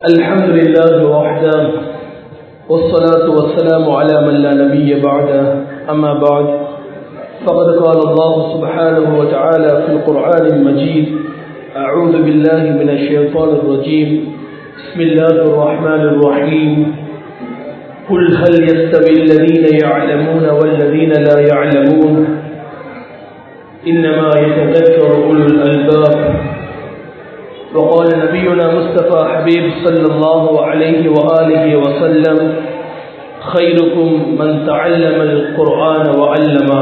الحمد لله وحده والصلاة والسلام على من لا نبي بعده أما بعد فقد قال الله سبحانه وتعالى في القرآن المجيد أعوذ بالله من الشيطان الرجيم بسم الله الرحمن الرحيم قل هل يستوي الذين يعلمون والذين لا يعلمون إنما يتذكر أولو الألباب وقال نبينا مصطفى حبيب صلى الله عليه وآله وسلم خيركم من تعلم القرآن وعلمه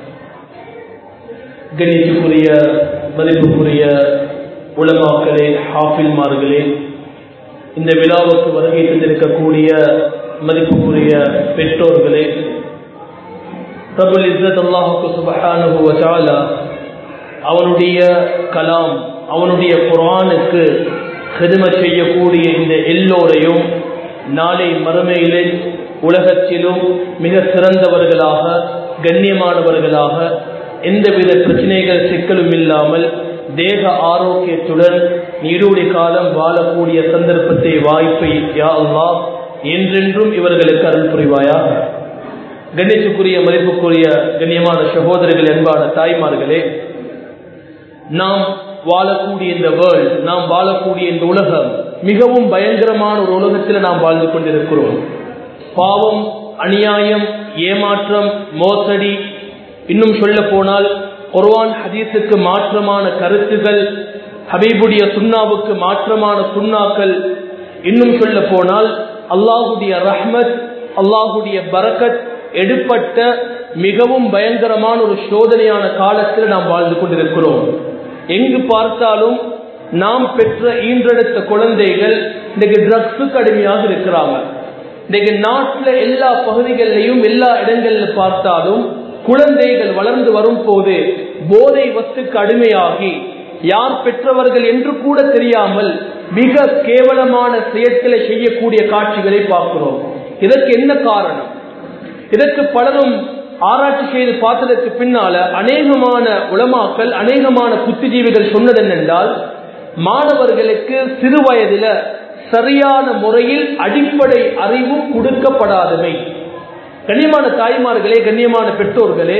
கணித்துக்குரிய மதிப்புக்குரிய உலமாக்களே ஹாஃபில்மார்களே இந்த விழாவுக்கு வருகை தந்திருக்கக்கூடிய மதிப்புக்குரிய பெற்றோர்களே ரபுல் இஸ்ஸத் அல்லாஹுக்கு சுபஹானஹு வ தஆலா அவனுடைய கலாம் அவனுடைய குரானுக்கு ஹிதமத் செய்யக்கூடிய இந்த எல்லோரையும் நாளை மறுமையிலே உலகத்திலும் மிக சிறந்தவர்களாக கண்ணியமானவர்களாக எந்தவித பிரச்சனைகள் சிக்கலும் இல்லாமல் தேக ஆரோக்கியத்துடன் நீடூடி காலம் வாழக்கூடிய சந்தர்ப்பத்தை வாய்ப்பை யா அல்லா என்றென்றும் இவர்களுக்கு அருள் புரிவாயா கண்ணியத்துக்குரிய மதிப்புக்குரிய கண்ணியமான சகோதரர்கள் என்பான தாய்மார்களே நாம் வாழக்கூடிய இந்த வேர்ல்ட் நாம் வாழக்கூடிய இந்த உலகம் மிகவும் பயங்கரமான ஒரு உலகத்தில் நாம் வாழ்ந்து கொண்டிருக்கிறோம் பாவம் அநியாயம் ஏமாற்றம் மோசடி இன்னும் சொல்ல போனால் குர்வான் ஹதீஸுக்கு மாற்றமான கருத்துகள் ஹபீபுடைய சுண்ணாவுக்கு மாற்றமான சுண்ணாக்கள் இன்னும் சொல்ல போனால் அல்லாஹுடைய ரஹ்மத் அல்லாஹுடைய பரக்கத் எடுப்பட்ட மிகவும் பயங்கரமான ஒரு சோதனையான காலத்தில் நாம் வாழ்ந்து கொண்டிருக்கிறோம் எங்கு பார்த்தாலும் நாம் பெற்ற ஈன்றெடுத்த குழந்தைகள் இன்னைக்கு ட்ரக்ஸுக்கு அடிமையாக இருக்கிறாங்க இன்னைக்கு நாட்டில் எல்லா பகுதிகளிலையும் எல்லா இடங்களில் பார்த்தாலும் குழந்தைகள் வளர்ந்து வரும் போது போதை வத்துக்கு அடிமையாகி யார் பெற்றவர்கள் என்று கூட தெரியாமல் மிக கேவலமான செயற்களை செய்யக்கூடிய காட்சிகளை பார்க்கிறோம் இதற்கு என்ன காரணம் இதற்கு பலரும் ஆராய்ச்சி செய்து பார்த்ததற்கு பின்னால அநேகமான உளமாக்கல் அநேகமான புத்திஜீவிகள் சொன்னது என்னென்றால் மாணவர்களுக்கு சிறு வயதில சரியான முறையில் அடிப்படை அறிவு கொடுக்கப்படாதவை கண்ணியமான தாய்மார்களே கண்ணியமான பெற்றோர்களே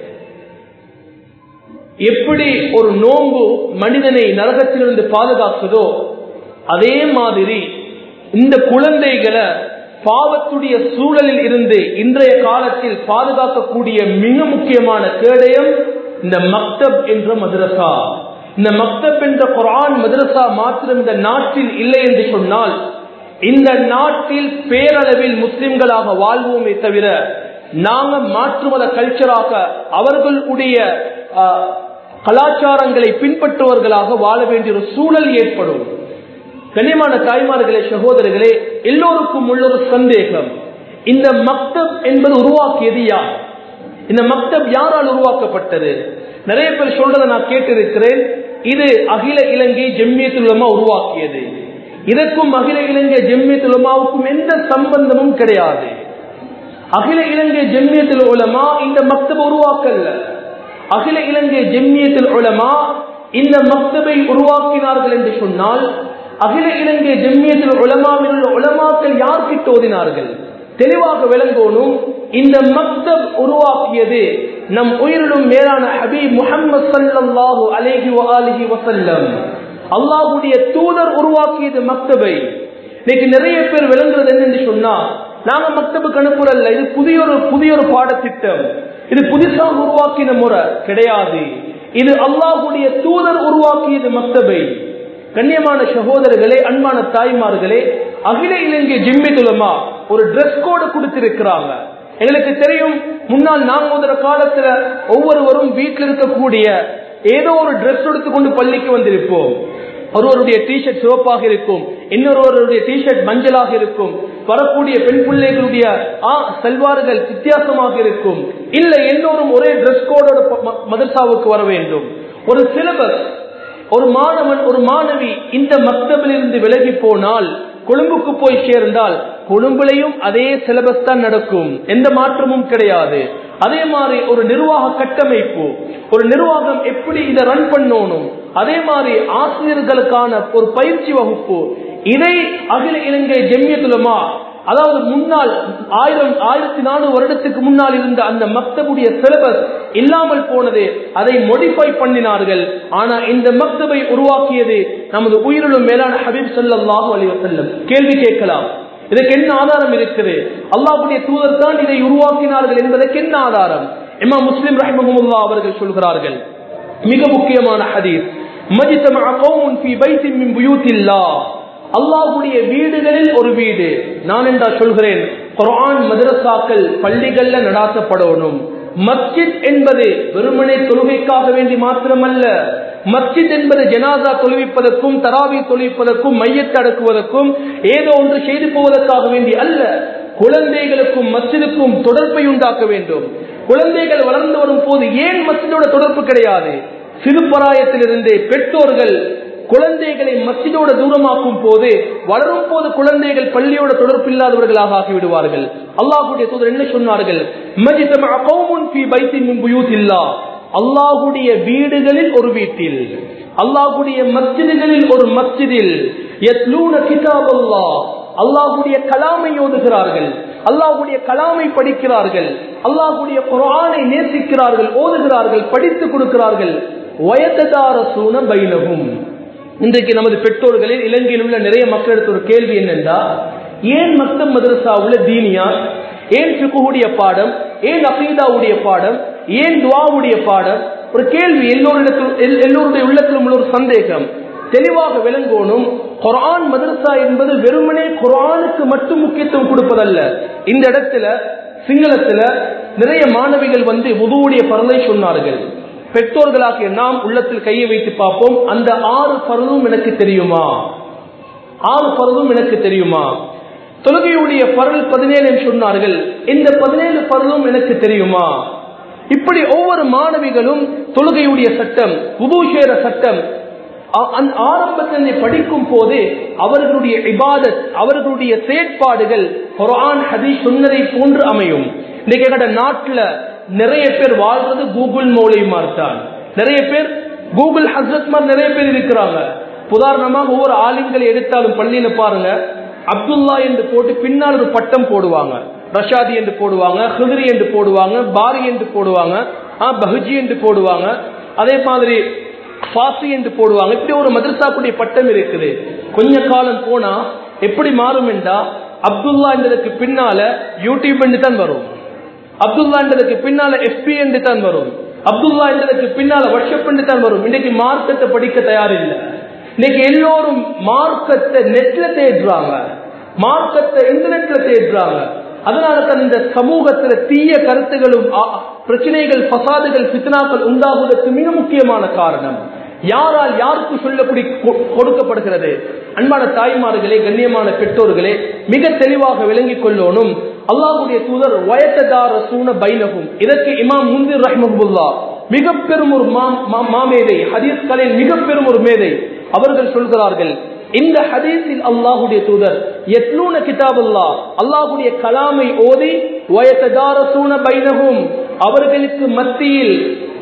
எப்படி ஒரு நோன்பு மனிதனை நரகத்திலிருந்து பாதுகாக்குதோ அதே மாதிரி இந்த குழந்தைகளை பாவத்துடைய சூழலில் இருந்து இன்றைய காலத்தில் பாதுகாக்கக்கூடிய மிக முக்கியமான கேடயம் இந்த மக்தப் என்ற மதரசா இந்த மக்தப் என்ற குரான் மதரசா மாத்திரம் இந்த நாட்டில் இல்லை என்று சொன்னால் இந்த நாட்டில் பேரளவில் முஸ்லிம்களாக வாழ்வோமே தவிர நாங்க மாற்றுமத கல்ச்சராக அவர்களுடைய கலாச்சாரங்களை பின்பற்றுவர்களாக வாழ வேண்டிய ஒரு சூழல் ஏற்படும் கண்ணியமான தாய்மார்களே சகோதரர்களே எல்லோருக்கும் உள்ள ஒரு சந்தேகம் இந்த மக்தப் என்பது உருவாக்கியது யார் இந்த மக்தப் யாரால் உருவாக்கப்பட்டது நிறைய பேர் சொல்றதை நான் கேட்டிருக்கிறேன் இது அகில இலங்கை ஜெம்மியத்துலமா உருவாக்கியது இதற்கும் அகில இலங்கை ஜெம்மியத்துலமாவுக்கும் எந்த சம்பந்தமும் கிடையாது அகில இலங்கை ஜெம்மியத்தில் உலமா இந்த மக்தபை உருவாக்கல்ல அகில இலங்கை ஜெம்மியத்தில் உலமா இந்த மக்தபை உருவாக்கினார்கள் என்று சொன்னால் அகில இலங்கை ஜெம்மியத்தில் உலமாவில் உள்ள உலமாக்கள் யார்கிட்ட ஓதினார்கள் தெளிவாக விளங்கோனும் இந்த மக்தப் உருவாக்கியது நம் உயிரிலும் மேலான ஹபீப் முகமது சல்லாஹூ அலேஹி அலிஹி வசல்லம் அல்லாஹுடைய தூதர் உருவாக்கியது மக்தபை இன்னைக்கு நிறைய பேர் விளங்குறது என்னன்னு சொன்னா நாங்க மக்தபுக்கு அனுப்புறல்ல இது புதிய ஒரு புதிய ஒரு பாடத்திட்டம் இது புதுசாக உருவாக்கின முறை கிடையாது இது அல்லாஹுடைய தூதர் உருவாக்கியது மக்தபை கண்ணியமான சகோதரர்களே அன்பான தாய்மார்களே அகில இலங்கை ஜிம்மிதுலமா ஒரு ட்ரெஸ் கோடு கொடுத்திருக்கிறாங்க எங்களுக்கு தெரியும் முன்னால் நாங்க முதற காலத்துல ஒவ்வொருவரும் வீட்டில் இருக்கக்கூடிய ஏதோ ஒரு ட்ரெஸ் எடுத்துக்கொண்டு பள்ளிக்கு வந்திருப்போம் ஒருவருடைய டிஷர்ட் சிவப்பாக இருக்கும் இன்னொருவருடைய டிஷர்ட் மஞ்சளாக இருக்கும் வரக்கூடிய பெண் பிள்ளைகளுடைய ஆ செல்வார்கள் வித்தியாசமாக இருக்கும் இல்ல எல்லோரும் ஒரே ட்ரெஸ் கோடோட மதர்சாவுக்கு வர வேண்டும் ஒரு சிலபஸ் ஒரு மாணவன் ஒரு மாணவி இந்த மக்தபிலிருந்து விலகி போனால் கொழும்புக்கு போய் சேர்ந்தால் கொழும்புலையும் அதே சிலபஸ் தான் நடக்கும் எந்த மாற்றமும் கிடையாது அதே மாதிரி ஒரு நிர்வாக கட்டமைப்பு ஒரு நிர்வாகம் எப்படி இதை ரன் பண்ணணும் அதே மாதிரி ஆசிரியர்களுக்கான ஒரு பயிற்சி வகுப்பு இதை அகில இலங்கை ஜெமியத்துலமா அதாவது முன்னால் ஆயிரம் ஆயிரத்தி நானூறு வருடத்துக்கு முன்னால் இருந்த அந்த மக்தபுடைய சிலபஸ் இல்லாமல் போனது அதை மோடிஃபை பண்ணினார்கள் ஆனா இந்த மக்தபை உருவாக்கியது நமது உயிரிலும் மேலான ஹபீப் சல்லாஹூ அலி வசல்லம் கேள்வி கேட்கலாம் இதற்கு என்ன ஆதாரம் இருக்குது அல்லாஹுடைய தூதர் தான் இதை உருவாக்கினார்கள் என்பதற்கு என்ன ஆதாரம் இமா முஸ்லிம் ரஹ்மஹமுல்லா அவர்கள் சொல்கிறார்கள் மிக முக்கியமான ஹதீஸ் மஜித்தம கௌமுன் ஃபீ பைத்தின் மின் புயூத்தில்லாஹ் அல்லாஹுடைய வீடுகளில் ஒரு வீடு நான் என்றா சொல்கிறேன் குரான் மதரசாக்கள் பள்ளிகள்ல நடாத்தப்படணும் மஸ்ஜித் என்பது வெறுமனே தொழுகைக்காக வேண்டி மாத்திரமல்ல மஸ்ஜித் என்பது ஜனாதா தொழுவிப்பதற்கும் தராவி தொழுவிப்பதற்கும் மையத்தை அடக்குவதற்கும் ஏதோ ஒன்று செய்து போவதற்காக வேண்டி அல்ல குழந்தைகளுக்கும் மஸ்ஜிதுக்கும் தொடர்பை உண்டாக்க வேண்டும் குழந்தைகள் வளர்ந்து வரும் போது ஏன் மஸ்ஜிதோட தொடர்பு கிடையாது சிறுபராயத்திலிருந்து பெற்றோர்கள் குழந்தைகளை மஸ்ஜிதோட தூரமாக்கும் போது வளரும் போது குழந்தைகள் பள்ளியோட தொடர்பு இல்லாதவர்களாக ஆகிவிடுவார்கள் அல்லாஹுடைய தூதர் என்ன சொன்னார்கள் அல்லாஹுடைய வீடுகளில் ஒரு வீட்டில் அல்லாஹுடைய மஸ்ஜிதுகளில் ஒரு மஸ்ஜிதில் அல்லாஹுடைய கலாமை ஓதுகிறார்கள் அல்லாஹுடைய கலாமை படிக்கிறார்கள் அல்லாஹுடைய குரானை நேசிக்கிறார்கள் ஓதுகிறார்கள் படித்துக் கொடுக்கிறார்கள் வயததார சூன பைனகும் இன்றைக்கு நமது பெற்றோர்களில் இலங்கையில் உள்ள நிறைய மக்களிடத்து ஒரு கேள்வி என்னென்றா ஏன் மக்தம் மதரசாவுல தீனியா ஏன் சுகுடைய பாடம் ஏன் அகீதாவுடைய பாடம் ஏன் துவாவுடைய பாடம் ஒரு கேள்வி எல்லோரிடத்தில் எல்லோருடைய உள்ளத்திலும் உள்ள ஒரு சந்தேகம் தெளிவாக விளங்கணும் குரான் மதரசா என்பது வெறுமனே குரானுக்கு மட்டும் முக்கியத்துவம் கொடுப்பதல்ல இந்த இடத்துல சிங்களத்துல நிறைய மாணவிகள் வந்து உதவுடைய பரலை சொன்னார்கள் பெற்றோர்களாகிய நாம் உள்ளத்தில் கையை வைத்து பார்ப்போம் அந்த ஆறு பருதும் எனக்கு தெரியுமா ஆறு பருதும் எனக்கு தெரியுமா தொழுகையுடைய பரல் பதினேழு சொன்னார்கள் இந்த பதினேழு பருதும் எனக்கு தெரியுமா இப்படி ஒவ்வொரு மாணவிகளும் தொழுகையுடைய சட்டம் உபூஷேர சட்டம் ஆரம்பத்தில் படிக்கும் போது அவர்களுடைய இபாதத் அவர்களுடைய செயற்பாடுகள் குரான் ஹதீஸ் சொன்னதை போன்று அமையும் இன்னைக்கு எங்கட நாட்டுல நிறைய பேர் வாழ்றது கூகுள் மூலியமா தான் நிறைய பேர் கூகுள் ஹசரத் மாதிரி நிறைய பேர் இருக்கிறாங்க உதாரணமாக ஒவ்வொரு ஆலிம்களை எடுத்தாலும் பள்ளியில பாருங்க அப்துல்லா என்று போட்டு பின்னால் ஒரு பட்டம் போடுவாங்க ரஷாதி என்று போடுவாங்க ஹிதிரி என்று போடுவாங்க பாரி என்று போடுவாங்க பஹுஜி என்று போடுவாங்க அதே மாதிரி ஃபாசி என்று போடுவாங்க இப்படி ஒரு மதரசாக்குடைய பட்டம் இருக்குது கொஞ்ச காலம் போனா எப்படி மாறும் என்றா அப்துல்லா என்றதுக்கு பின்னால யூடியூப் என்று தான் வரும் அப்துல்லா என்றதுக்கு பின்னால எஃபி என்று தான் வரும் அப்துல்லா என்றதுக்கு பின்னால வர்ஷப் என்று தான் வரும் இன்னைக்கு மார்க்கத்தை படிக்க தயாரில்லை இன்னைக்கு எல்லோரும் மார்க்கத்தை நெட்ல தேடுறாங்க மார்க்கத்தை இன்டர்நெட்ல தேடுறாங்க அதனால தான் இந்த சமூகத்துல தீய கருத்துகளும் பிரச்சனைகள் பசாதுகள் பித்னாக்கள் உண்டாகுவதற்கு மிக முக்கியமான காரணம் யாரால் யாருக்கு சொல்லப்படி கொடுக்கப்படுகிறது அன்பான தாய்மார்களே கண்ணியமான பெற்றோர்களே மிக தெளிவாக விளங்கிக் கொள்ளணும் அல்லாஹுடைய தூதர் வயத்ததார சூன பைனகும் இதற்கு இமாம் முந்திர் ரஹ்மபுல்லா மிக பெரும் ஒரு மாமேதை ஹதீஸ் கலையில் மிக பெரும் ஒரு மேதை அவர்கள் சொல்கிறார்கள் இந்த ஹதீஸில் அல்லாஹுடைய தூதர் எத்லூன கிதாபுல்லா அல்லாஹுடைய கலாமை ஓதி வயத்ததாரசூன பைனகும் அவர்களுக்கு மத்தியில்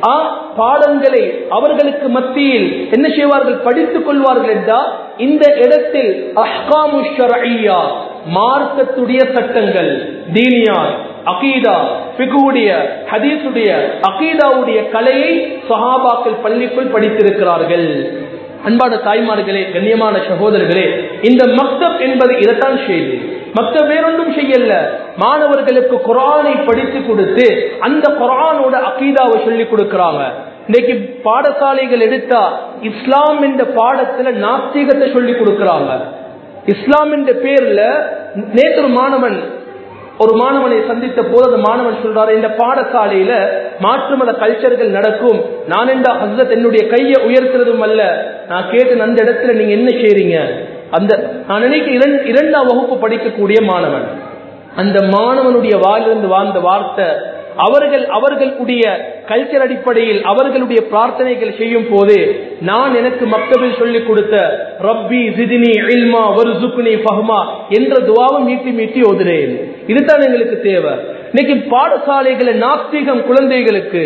பாடங்களை அவர்களுக்கு மத்தியில் என்ன செய்வார்கள் படித்துக் கொள்வார்கள் என்றால் இந்த இடத்தில் அஹ்காமு ஷரஐயா மார்க்கத்துடைய சட்டங்கள் தீனியார் அகீதா பிகுடைய ஹதீசுடைய அகீதாவுடைய கலையை சஹாபாக்கள் பள்ளிக்குள் படித்திருக்கிறார்கள் அன்பான தாய்மார்களே கண்ணியமான சகோதரர்களே இந்த மக்தப் என்பது இதைத்தான் செய்து மற்ற வேறொன்றும் செய்யல மாணவர்களுக்கு குரானை படித்து கொடுத்து அந்த குரானோட அகீதாவை சொல்லி கொடுக்கிறாங்க இன்னைக்கு பாடசாலைகள் எடுத்தா இஸ்லாம் என்ற பாடத்துல நாஸ்திகத்தை சொல்லி கொடுக்கிறாங்க இஸ்லாம் என்ற பேர்ல நேற்று ஒரு மாணவன் ஒரு மாணவனை சந்தித்த போது அந்த மாணவன் சொல்றாரு இந்த பாடசாலையில மாற்று மத கல்ச்சர்கள் நடக்கும் நான் என்ற ஹசரத் என்னுடைய கையை உயர்த்துறதும் அல்ல நான் கேட்டு அந்த இடத்துல நீங்க என்ன செய்றீங்க அந்த நான் நினைக்க இரண்டு இரண்டாம் வகுப்பு படிக்கக்கூடிய மாணவன் அந்த மாணவனுடைய வாயிலிருந்து வாழ்ந்த வார்த்தை அவர்கள் அவர்களுடைய கல்ச்சர் அடிப்படையில் அவர்களுடைய பிரார்த்தனைகள் செய்யும் போது நான் எனக்கு மக்தபில் சொல்லிக் கொடுத்த ரப்பி ஜிதினி இல்மா வருசுக்னி ஃபஹ்மா என்ற துவாவை மீட்டி மீட்டி ஓதுறேன் இதுதான் எங்களுக்கு தேவை இன்னைக்கு பாடசாலைகளை நாஸ்திகம் குழந்தைகளுக்கு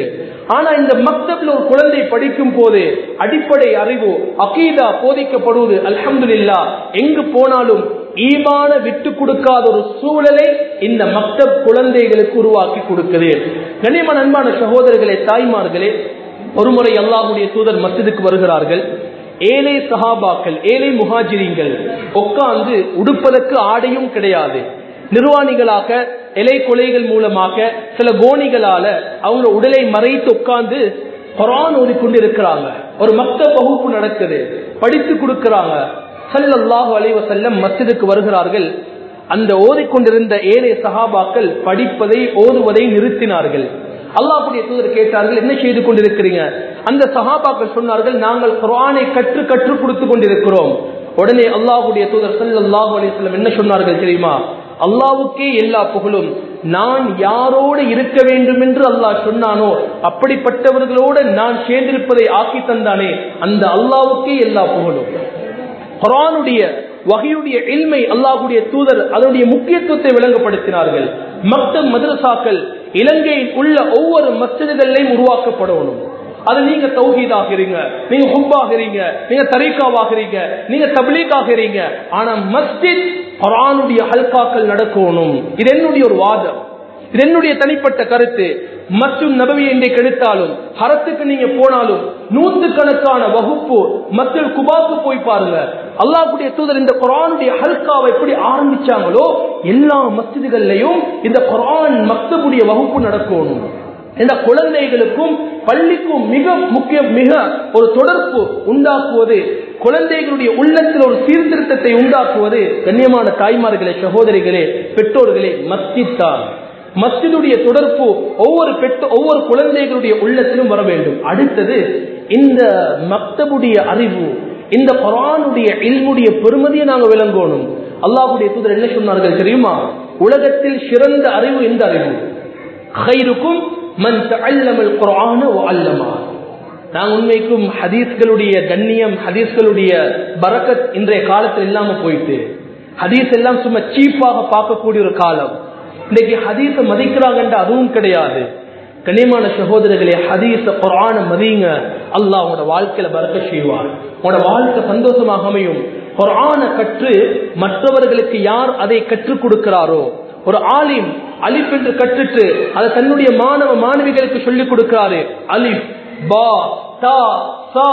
ஆனா இந்த மக்தப்ல ஒரு குழந்தை படிக்கும் போது அடிப்படை அறிவு அகீதா போதிக்கப்படுவது அல்ஹம்துலில்லா எங்கு போனாலும் ஈமான விட்டு கொடுக்காத ஒரு சூழலை இந்த மக்தப் குழந்தைகளுக்கு உருவாக்கி கொடுக்குது கனிம அன்பான சகோதரர்களே தாய்மார்களே ஒருமுறை அல்லாஹுடைய தூதர் மஸ்ஜிதுக்கு வருகிறார்கள் ஏழை சஹாபாக்கள் ஏழை முஹாஜிரிங்கள் உட்கார்ந்து உடுப்பதற்கு ஆடையும் கிடையாது நிர்வாணிகளாக இலை கொலைகள் மூலமாக சில கோணிகளால அவங்க உடலை மறைத்து உட்கார்ந்து குரான் ஓதிக்கொண்டு இருக்கிறாங்க ஒரு மக்த வகுப்பு நடக்குது படித்து கொடுக்கிறாங்க சல்லல்லாஹு அலைவ செல்லம் மஸ்ஜிதுக்கு வருகிறார்கள் அந்த ஓதிக்கொண்டிருந்த ஏழை சஹாபாக்கள் படிப்பதை ஓதுவதை நிறுத்தினார்கள் அல்லாஹுடைய தூதர் கேட்டார்கள் என்ன செய்து கொண்டிருக்கிறீங்க அந்த சஹாபாக்கள் சொன்னார்கள் நாங்கள் குரானை கற்று கற்றுக் கொடுத்து கொண்டிருக்கிறோம் உடனே அல்லாஹுடைய தூதர் சல்லாஹூ அலிஸ்லம் என்ன சொன்னார்கள் தெரியுமா அல்லாவுக்கே எல்லா புகழும் நான் யாரோடு இருக்க வேண்டும் என்று அல்லாஹ் சொன்னானோ அப்படிப்பட்டவர்களோடு நான் சேர்ந்திருப்பதை ஆக்கி தந்தானே அந்த அல்லாவுக்கே எல்லா புகழும் குரானுடைய வகையுடைய இல்மை அல்லாஹுடைய தூதர் அதனுடைய முக்கியத்துவத்தை விளங்கப்படுத்தினார்கள் மக்தப் மதரசாக்கள் இலங்கையில் உள்ள ஒவ்வொரு மஸ்ஜிதுகளையும் உருவாக்கப்படணும் அது நீங்க தௌஹீத் ஆகிறீங்க நீங்க ஹுப் ஆகிறீங்க நீங்க தரீக்காவ் ஆகிறீங்க நீங்க தப்லீக் ஆகிறீங்க ஆனா மஸ்ஜித் குரானுடைய ஹல்காக்கள் நடக்கணும் இது என்னுடைய ஒரு வாதம் இது என்னுடைய தனிப்பட்ட கருத்து மற்றும் நபவி இன்றைக்கு எடுத்தாலும் ஹரத்துக்கு நீங்க போனாலும் நூத்து கணக்கான வகுப்பு மக்கள் குபாக்கு போய் பாருங்க அல்லாஹுடைய தூதர் இந்த குரானுடைய ஹல்காவை எப்படி ஆரம்பிச்சாங்களோ எல்லா மஸ்ஜிதுகள்லையும் இந்த குரான் மக்தபுடைய வகுப்பு நடக்கணும் இந்த குழந்தைகளுக்கும் பள்ளிக்கும் மிக முக்கிய மிக ஒரு தொடர்பு உண்டாக்குவது குழந்தைகளுடைய உள்ளத்தில் ஒரு சீர்திருத்தத்தை உண்டாக்குவது கண்ணியமான தாய்மார்களே சகோதரிகளே பெற்றோர்களே மஸ்ஜித்தான் மஸ்ஜிதுடைய தொடர்பு ஒவ்வொரு பெற்ற ஒவ்வொரு குழந்தைகளுடைய உள்ளத்திலும் வர வேண்டும் அடுத்தது இந்த மக்தபுடைய அறிவு இந்த குரானுடைய இல்முடைய பெருமதியை நாங்கள் விளங்கணும் அல்லாஹுடைய தூதர் என்ன சொன்னார்கள் தெரியுமா உலகத்தில் சிறந்த அறிவு இந்த அறிவு ஹைருக்கும் மன் தஅல்லமல் குர்ஆன வஅல்லமா நான் உண்மைக்கும் ஹதீஸ்களுடைய கண்ணியம் ஹதீஸ்களுடைய பரக்கத் இன்றைய காலத்தில் இல்லாம போயிட்டு ஹதீஸ் எல்லாம் சும்மா சீப்பாக பார்க்கக்கூடிய ஒரு காலம் இன்னைக்கு ஹதீஸ மதிக்கிறாங்கன்ற அதுவும் கிடையாது கண்ணியமான சகோதரர்களே ஹதீஸ குரான மதிங்க அல்லாஹ் உங்களோட வாழ்க்கையில பறக்க செய்வார் உங்களோட வாழ்க்கை சந்தோஷமாக அமையும் குரான கற்று மற்றவர்களுக்கு யார் அதை கற்றுக் கொடுக்கிறாரோ ஒரு ஆலிம் அலிப் என்று கற்றுட்டு அதை தன்னுடைய மாணவ மாணவிகளுக்கு சொல்லிக் கொடுக்கிறாரு அலிப் பா தா சா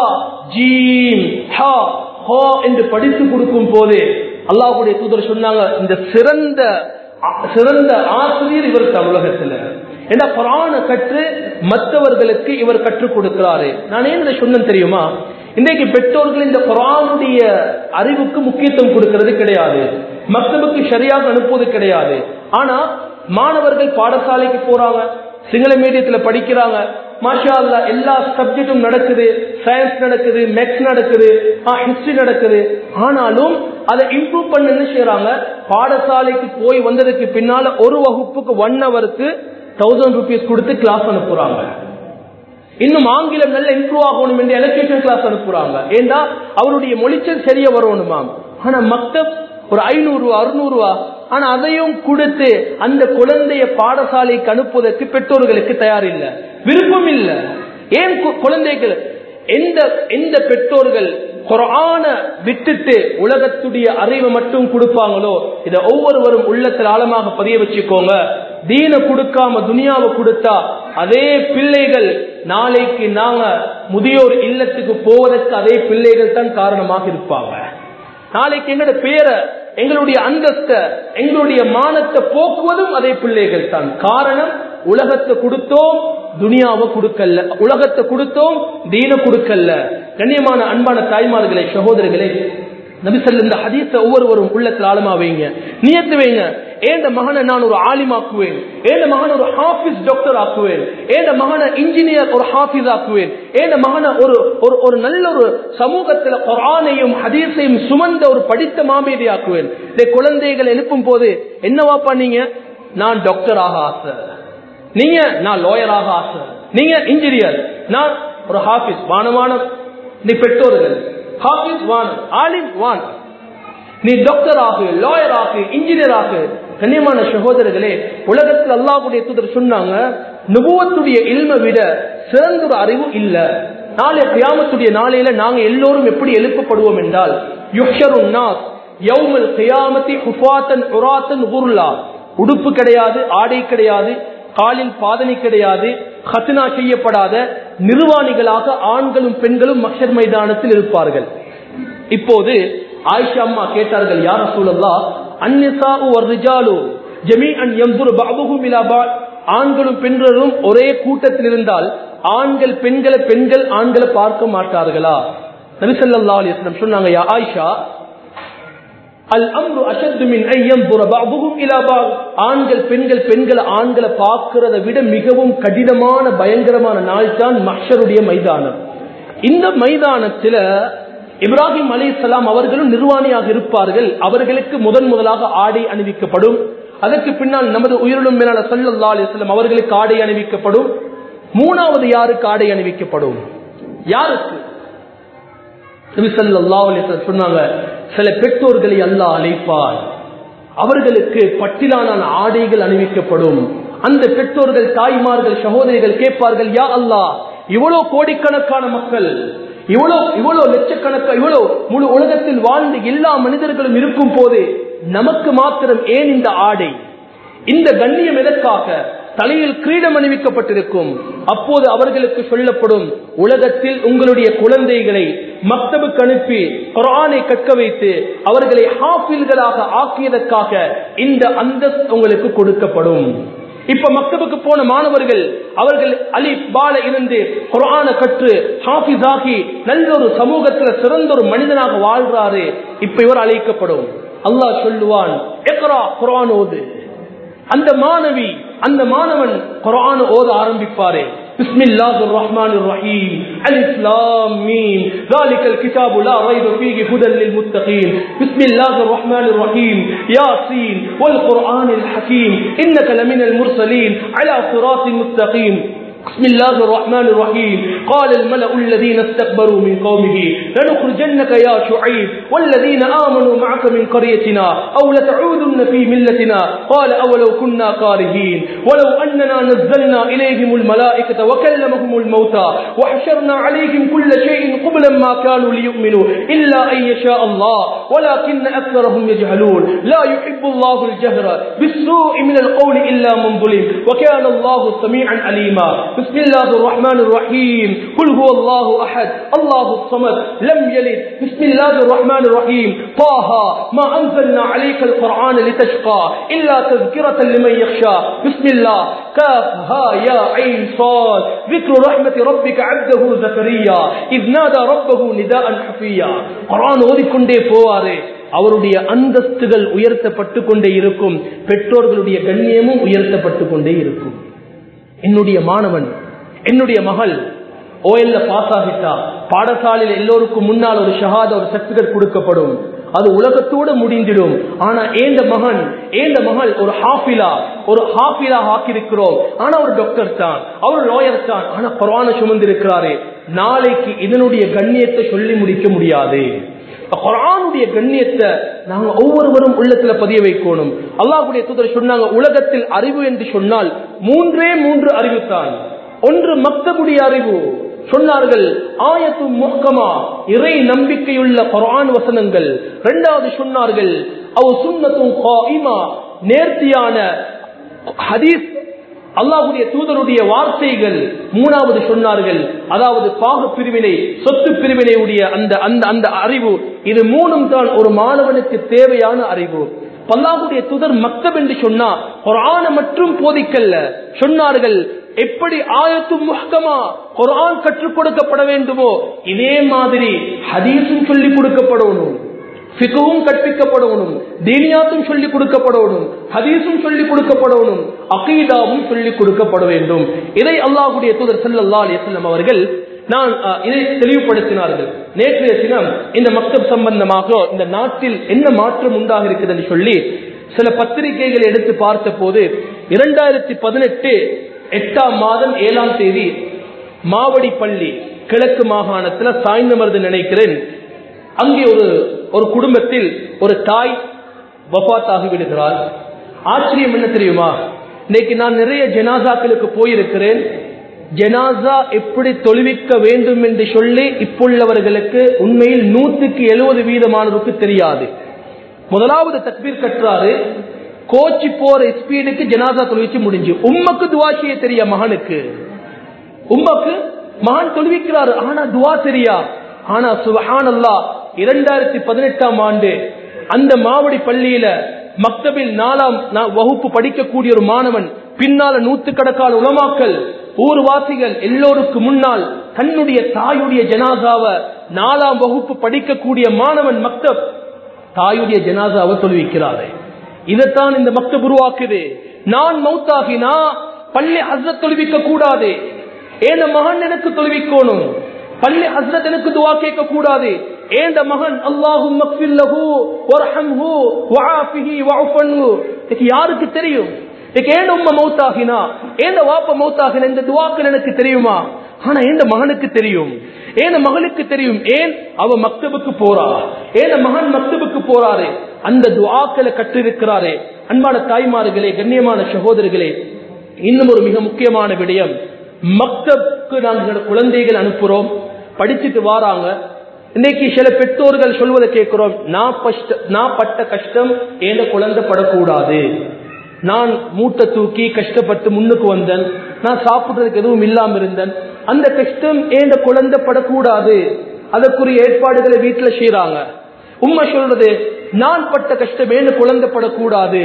ஜீம் ஹா ஹோ என்று படித்து கொடுக்கும் போது அல்லாஹுடைய தூதர் சொன்னாங்க இந்த சிறந்த சிறந்த ஆசிரியர் இவர் தமிழகத்துல ஏன்னா குரான கற்று மற்றவர்களுக்கு இவர் கற்றுக் கொடுக்கிறாரு நான் ஏன் இதை சொன்னேன் தெரியுமா இன்றைக்கு பெற்றோர்கள் இந்த குரானுடைய அறிவுக்கு முக்கியத்துவம் கொடுக்கிறது கிடையாது மக்தபுக்கு சரியாக அனுப்புவது கிடையாது ஆனா மாணவர்கள் பாடசாலைக்கு போறாங்க சிங்கள மீடியத்துல படிக்கிறாங்க மாஷா அல்லா எல்லா சப்ஜெக்டும் நடக்குது சயின்ஸ் நடக்குது மேக்ஸ் நடக்குது ஹிஸ்டரி நடக்குது ஆனாலும் அதை இம்ப்ரூவ் பண்ண என்ன செய்யறாங்க பாடசாலைக்கு போய் வந்ததுக்கு பின்னால ஒரு வகுப்புக்கு ஒன் ஹவருக்கு தௌசண்ட் ருபீஸ் கொடுத்து கிளாஸ் அனுப்புறாங்க இன்னும் ஆங்கிலம் நல்ல இம்ப்ரூவ் ஆகணும் என்று எலக்ட்ரிஷன் கிளாஸ் அனுப்புறாங்க ஏண்டா அவருடைய மொழிச்சல் சரியா வரணுமாம் ஆனா மக்தப் ஒரு ஐநூறு ரூபா அறுநூறு ரூபா ஆனா அதையும் கொடுத்து அந்த குழந்தைய பாடசாலைக்கு அனுப்புவதற்கு பெற்றோர்களுக்கு தயார் இல்ல விருப்பம் இல்ல ஏன் குழந்தைகள் எந்த எந்த பெற்றோர்கள் குரான விட்டுட்டு உலகத்துடைய அறிவை மட்டும் கொடுப்பாங்களோ இதை ஒவ்வொருவரும் உள்ளத்தில் ஆழமாக பதிய வச்சுக்கோங்க தீன கொடுக்காம துனியாவை கொடுத்தா அதே பிள்ளைகள் நாளைக்கு நாங்க முதியோர் இல்லத்துக்கு போவதற்கு அதே பிள்ளைகள் தான் காரணமாக இருப்பாங்க நாளைக்கு எங்களோட பேரை எங்களுடைய அந்தஸ்த எங்களுடைய மானத்தை போக்குவதும் அதே பிள்ளைகள் தான் காரணம் உலகத்தை கொடுத்தோம் துனியாவை கொடுக்கல உலகத்தை கொடுத்தோம் தீன கொடுக்கல கண்ணியமான அன்பான தாய்மார்களே சகோதரர்களே நபிசல்ல இந்த ஹதீஸ ஒவ்வொருவரும் உள்ளத்தில் ஆழமா வைங்க நியத்து வைங்க ஏந்த மகனை நான் ஒரு ஆலிமாக்குவேன் ஏந்த மகனை ஒரு ஹாஃபிஸ் டாக்டர் ஆக்குவேன் ஏந்த மகனை இன்ஜினியர் ஒரு ஹாஃபிஸ் ஆக்குவேன் ஏந்த மகனை ஒரு ஒரு ஒரு நல்ல ஒரு சமூகத்துல குரானையும் ஹதீஸையும் சுமந்த ஒரு படித்த மாமேதி ஆக்குவேன் இந்த குழந்தைகள் எழுப்பும் போது என்னவாப்பா நீங்க நான் டாக்டர் ஆக ஆசை நீங்க நான் லாயராக ஆசை நீங்க இன்ஜினியர் நான் ஒரு ஹாஃபிஸ் வானமான நீ பெற்றோர்கள் ஹாஃபிஸ் வானம் ஆலிம் வான் நீ டாக்டர் ஆகு லாயர் ஆகு இன்ஜினியர் ஆகு கண்ணியமான சகோதரர்களே உலகத்தில் அல்லாஹுடைய தூதர் சொன்னாங்க நுபுவத்துடைய இல்மை விட சிறந்த ஒரு அறிவு இல்ல நாளை கியாமத்துடைய நாளையில நாங்க எல்லோரும் எப்படி எழுப்பப்படுவோம் என்றால் யுக்ஷருன் நாஸ் யௌமல் கியாமத்தி ஹுஃபாத்தன் உராத்தன் உருளா உடுப்பு கிடையாது ஆடை கிடையாது காலில் பாதனை கிடையாது ஹத்னா செய்யப்படாத நிர்வாணிகளாக ஆண்களும் பெண்களும் மஷர் மைதானத்தில் இருப்பார்கள் இப்போது ஆயிஷா அம்மா கேட்டார்கள் யார சூழல்லா அந்நிசா ஒரு ரிஜாலு ஜமீ அன் எம்புரு பாபுகும் இலாபால் ஆண்களும் பெண்களும் ஒரே கூட்டத்தில் இருந்தால் ஆண்கள் பெண்களை பெண்கள் ஆண்களை பார்க்க மாட்டார்களா நபிசல்லா அலிஸ்லம் சொன்னாங்க யா ஆயிஷா அல் அம்ரு அஷத்து மின் ஐயம் புறபாபுகும் இலாபால் ஆண்கள் பெண்கள் பெண்களை ஆண்களை பார்க்கிறத விட மிகவும் கடினமான பயங்கரமான நாள் தான் மஷருடைய மைதானம் இந்த மைதானத்துல இப்ராஹிம் அலி அவர்களும் நிர்வாணியாக இருப்பார்கள் அவர்களுக்கு முதன் முதலாக ஆடை அணிவிக்கப்படும் அதற்கு பின்னால் நமது உயிரிலும் மேலான சல்லல்லா அலிஸ்லாம் அவர்களுக்கு ஆடை அணிவிக்கப்படும் மூணாவது யாருக்கு ஆடை அணிவிக்கப்படும் யாருக்கு சொன்னாங்க சில பெற்றோர்களை அல்லாஹ் அழைப்பார் அவர்களுக்கு பட்டிலான ஆடைகள் அணிவிக்கப்படும் அந்த பெற்றோர்கள் தாய்மார்கள் சகோதரிகள் கேட்பார்கள் யா அல்லாஹ் இவ்வளவு கோடிக்கணக்கான மக்கள் இவ்வளவு இவ்வளவு லட்சக்கணக்கா இவ்வளவு முழு உலகத்தில் வாழ்ந்து எல்லா மனிதர்களும் இருக்கும் போது நமக்கு மாத்திரம் ஏன் இந்த ஆடை இந்த கண்ணியம் எதற்காக தலையில் கிரீடம் அணிவிக்கப்பட்டிருக்கும் அப்போது அவர்களுக்கு சொல்லப்படும் உலகத்தில் உங்களுடைய குழந்தைகளை மக்தபுக்கு அனுப்பி குரானை கற்க வைத்து அவர்களை ஹாஃபில்களாக ஆக்கியதற்காக இந்த அந்தஸ்து உங்களுக்கு கொடுக்கப்படும் இப்ப மக்தபுக்கு போன மாணவர்கள் அவர்கள் அலி பால இருந்து குரான கற்று ஹாஃபிஸ் ஆகி நல்ல ஒரு சமூகத்துல சிறந்த ஒரு மனிதனாக வாழ்றாரு இப்ப இவர் அழைக்கப்படும் அல்லாஹ் சொல்லுவான் எக்ரா குரான் ஓது அந்த மாணவி அந்த மாணவன் குரான் ஓத ஆரம்பிப்பாரு بسم الله الرحمن الرحيم الف لام ميم ذلك الكتاب لا ريب فيه هدى للمتقين بسم الله الرحمن الرحيم ياسين والقرآن الحكيم إنك لمن المرسلين على صراط مستقيم بسم الله الرحمن الرحيم قال الملأ الذين استكبروا من قومه لنخرجنك يا شعيب والذين آمنوا معك من قريتنا أو لتعودن في ملتنا قال أولو كنا كارهين ولو أننا نزلنا إليهم الملائكة وكلمهم الموتى وحشرنا عليهم كل شيء قبلا ما كانوا ليؤمنوا إلا أن يشاء الله ولكن أكثرهم يجهلون لا يحب الله الجهر بالسوء من القول إلا من ظلم وكان الله سميعا عليما بسم الله الرحمن الرحيم قل هو الله أحد الله الصمد لم يلد بسم الله الرحمن الرحيم طه ما أنزلنا عليك القرآن لتشقى إلا تذكرة لمن يخشى بسم الله كاف ها يا عين صاد ذكر رحمة ربك عبده زكريا إذ نادى ربه نداء حفيا قرآن ஓதிக்கொண்டே போவாரு அவருடைய அந்தஸ்துகள் உயர்த்தப்பட்டு கொண்டே இருக்கும் பெற்றோர்களுடைய கண்ணியமும் உயர்த்தப்பட்டு கொண்டே இருக்கும் என்னுடைய மாணவன் என்னுடைய மகள் ஓஎல்ல பாஸ் ஆகிட்டா பாடசாலையில் எல்லோருக்கும் முன்னால் ஒரு ஷஹாத ஒரு சர்டிபிகேட் கொடுக்கப்படும் அது உலகத்தோடு முடிந்திடும் ஆனா ஏந்த மகன் ஏந்த மகள் ஒரு ஹாஃபிலா ஒரு ஹாஃபிலா ஆக்கியிருக்கிறோம் ஆனா ஒரு டாக்டர் தான் அவர் லாயர் தான் ஆனா குரான சுமந்திருக்கிறாரு நாளைக்கு இதனுடைய கண்ணியத்தை சொல்லி முடிக்க முடியாது குரானுடைய கண்ணியத்தை நாங்க ஒவ்வொருவரும் உள்ளத்துல பதிய வைக்கணும் அல்லாஹுடைய தூதர் சொன்னாங்க உலகத்தில் அறிவு என்று சொன்னால் மூன்றே மூன்று அறிவு தான் ஒன்று மக்தபுடைய அறிவு சொன்னார்கள் ஆயத்து முக்கமா இறை நம்பிக்கையுள்ள குரான் வசனங்கள் இரண்டாவது சொன்னார்கள் அவ சுண்ணத்தும் நேர்த்தியான ஹதீஸ் அல்லாஹுடைய தூதருடைய வார்த்தைகள் மூணாவது சொன்னார்கள் அதாவது பாக பிரிவினை சொத்து பிரிவினை உடைய அந்த அந்த அந்த அறிவு இது மூணும் தான் ஒரு மாணவனுக்கு தேவையான அறிவு பல்லாஹுடைய தூதர் மக்தப் என்று சொன்னா குரான மட்டும் போதிக்கல்ல சொன்னார்கள் எப்படி ஆயத்து முஹ்கமா குரான் கற்றுக் கொடுக்கப்பட வேண்டுமோ இதே மாதிரி ஹதீஸும் சொல்லிக் கொடுக்கப்படணும் ஃபிகவும் கற்பிக்கப்படணும் தீனியாத்தும் சொல்லிக் கொடுக்கப்படணும் ஹதீஸும் சொல்லிக் கொடுக்கப்படணும் அகீதாவும் சொல்லிக் கொடுக்கப்பட வேண்டும் இதை அல்லாஹுடைய தூதர் சல்லா அலிஸ்லாம் அவர்கள் நான் இதை தெளிவுபடுத்தினார்கள் நேற்றைய தினம் இந்த மக்தப் சம்பந்தமாக இந்த நாட்டில் என்ன மாற்றம் உண்டாக இருக்குது என்று சொல்லி சில பத்திரிகைகளை எடுத்து பார்த்த போது இரண்டாயிரத்தி பதினெட்டு எட்டாம் மாதம் ஏழாம் தேதி மாவடி பள்ளி கிழக்கு மாகாணத்தில் சாய்ந்தமர்ந்து நினைக்கிறேன் அங்கே ஒரு ஒரு குடும்பத்தில் ஒரு தாய் வபாத்தாகி விடுகிறார் ஆச்சரியம் என்ன தெரியுமா இன்னைக்கு நான் நிறைய ஜனாசாக்களுக்கு போயிருக்கிறேன் ஜனாசா எப்படி தொழுவிக்க வேண்டும் என்று சொல்லி இப்புள்ளவர்களுக்கு உண்மையில் நூற்றுக்கு எழுபது வீதமானவருக்கு தெரியாது முதலாவது தக்பீர் கட்டுறாரு கோச்சி போற ஸ்பீடுக்கு ஜனாசா தொழுவிச்சு முடிஞ்சு உம்மக்கு துவாசிய தெரிய மகனுக்கு உம்மக்கு மகன் தொழுவிக்கிறாரு ஆனா துவா தெரியா ஆனா சுபஹானல்லா இரண்டாயிரத்தி பதினெட்டாம் ஆண்டு அந்த மாவடி பள்ளியில மக்தபில் நாலாம் நா- வகுப்பு படிக்கக்கூடிய ஒரு மாணவன் பின்னால நூத்துக்கணக்கான உலமாக்கல் ஊர்வாசிகள் எல்லோருக்கும் முன்னால் தன்னுடைய தாயுடைய ஜனாசாவை நாலாம் வகுப்பு படிக்கக்கூடிய மாணவன் மக்தப் தாயுடைய ஜனாசாவை தொழுவிக்கிறாரு இதைத்தான் இந்த மக்தப் உருவாக்குது நான் மௌத்தாகினா பள்ளி ஹஸ்ரத் தொழுவிக்க கூடாது ஏன மகன் எனக்கு தொழுவிக்கணும் பள்ளி ஹஸ்ரத் எனக்கு துவா கேட்க கூடாது ஏண்ட மகன் அல்லாஹும் மக்ஃபில்லஹு வர்ஹம்ஹு வஆஃபிஹி வஅஃபன்ஹு இதுக்கு யாருக்கு தெரியும் இதுக்கு ஏண்ட உம்ம மௌத்தாகினா ஏண்ட வாப்ப மௌத்தாகின இந்த துவாக்கள் எனக்கு தெரியுமா ஆனா ஏண்ட மகனுக்கு தெரியும் ஏன மகனுக்கு தெரியும் ஏன் அவ மக்தபுக்கு போறா ஏன மகன் மக்தபுக்கு போறாரு அந்த துவாக்களை கற்றிருக்கிறாரே அன்பான தாய்மார்களே கண்ணியமான சகோதரர்களே இன்னும் ஒரு மிக முக்கியமான விடயம் மக்தப்க்கு நாங்கள் குழந்தைகள் அனுப்புறோம் படிச்சுட்டு வாராங்க இன்னைக்கு சில பெற்றோர்கள் சொல்வதை கேட்கிறோம் நான் பஷ்ட- நான் பட்ட கஷ்டம் ஏன குழந்தை படக்கூடாது நான் மூட்டை தூக்கி கஷ்டப்பட்டு முன்னுக்கு வந்தேன் நான் சாப்பிடுறதுக்கு எதுவும் இல்லாம இருந்தேன் அந்த கஷ்டம் ஏண்ட குழந்தை படக்கூடாது அதற்குரிய ஏற்பாடுகளை வீட்டுல செய்யறாங்க உண்மை சொல்றது நான் பட்ட கஷ்டம் ஏண்ட குழந்தை படக்கூடாது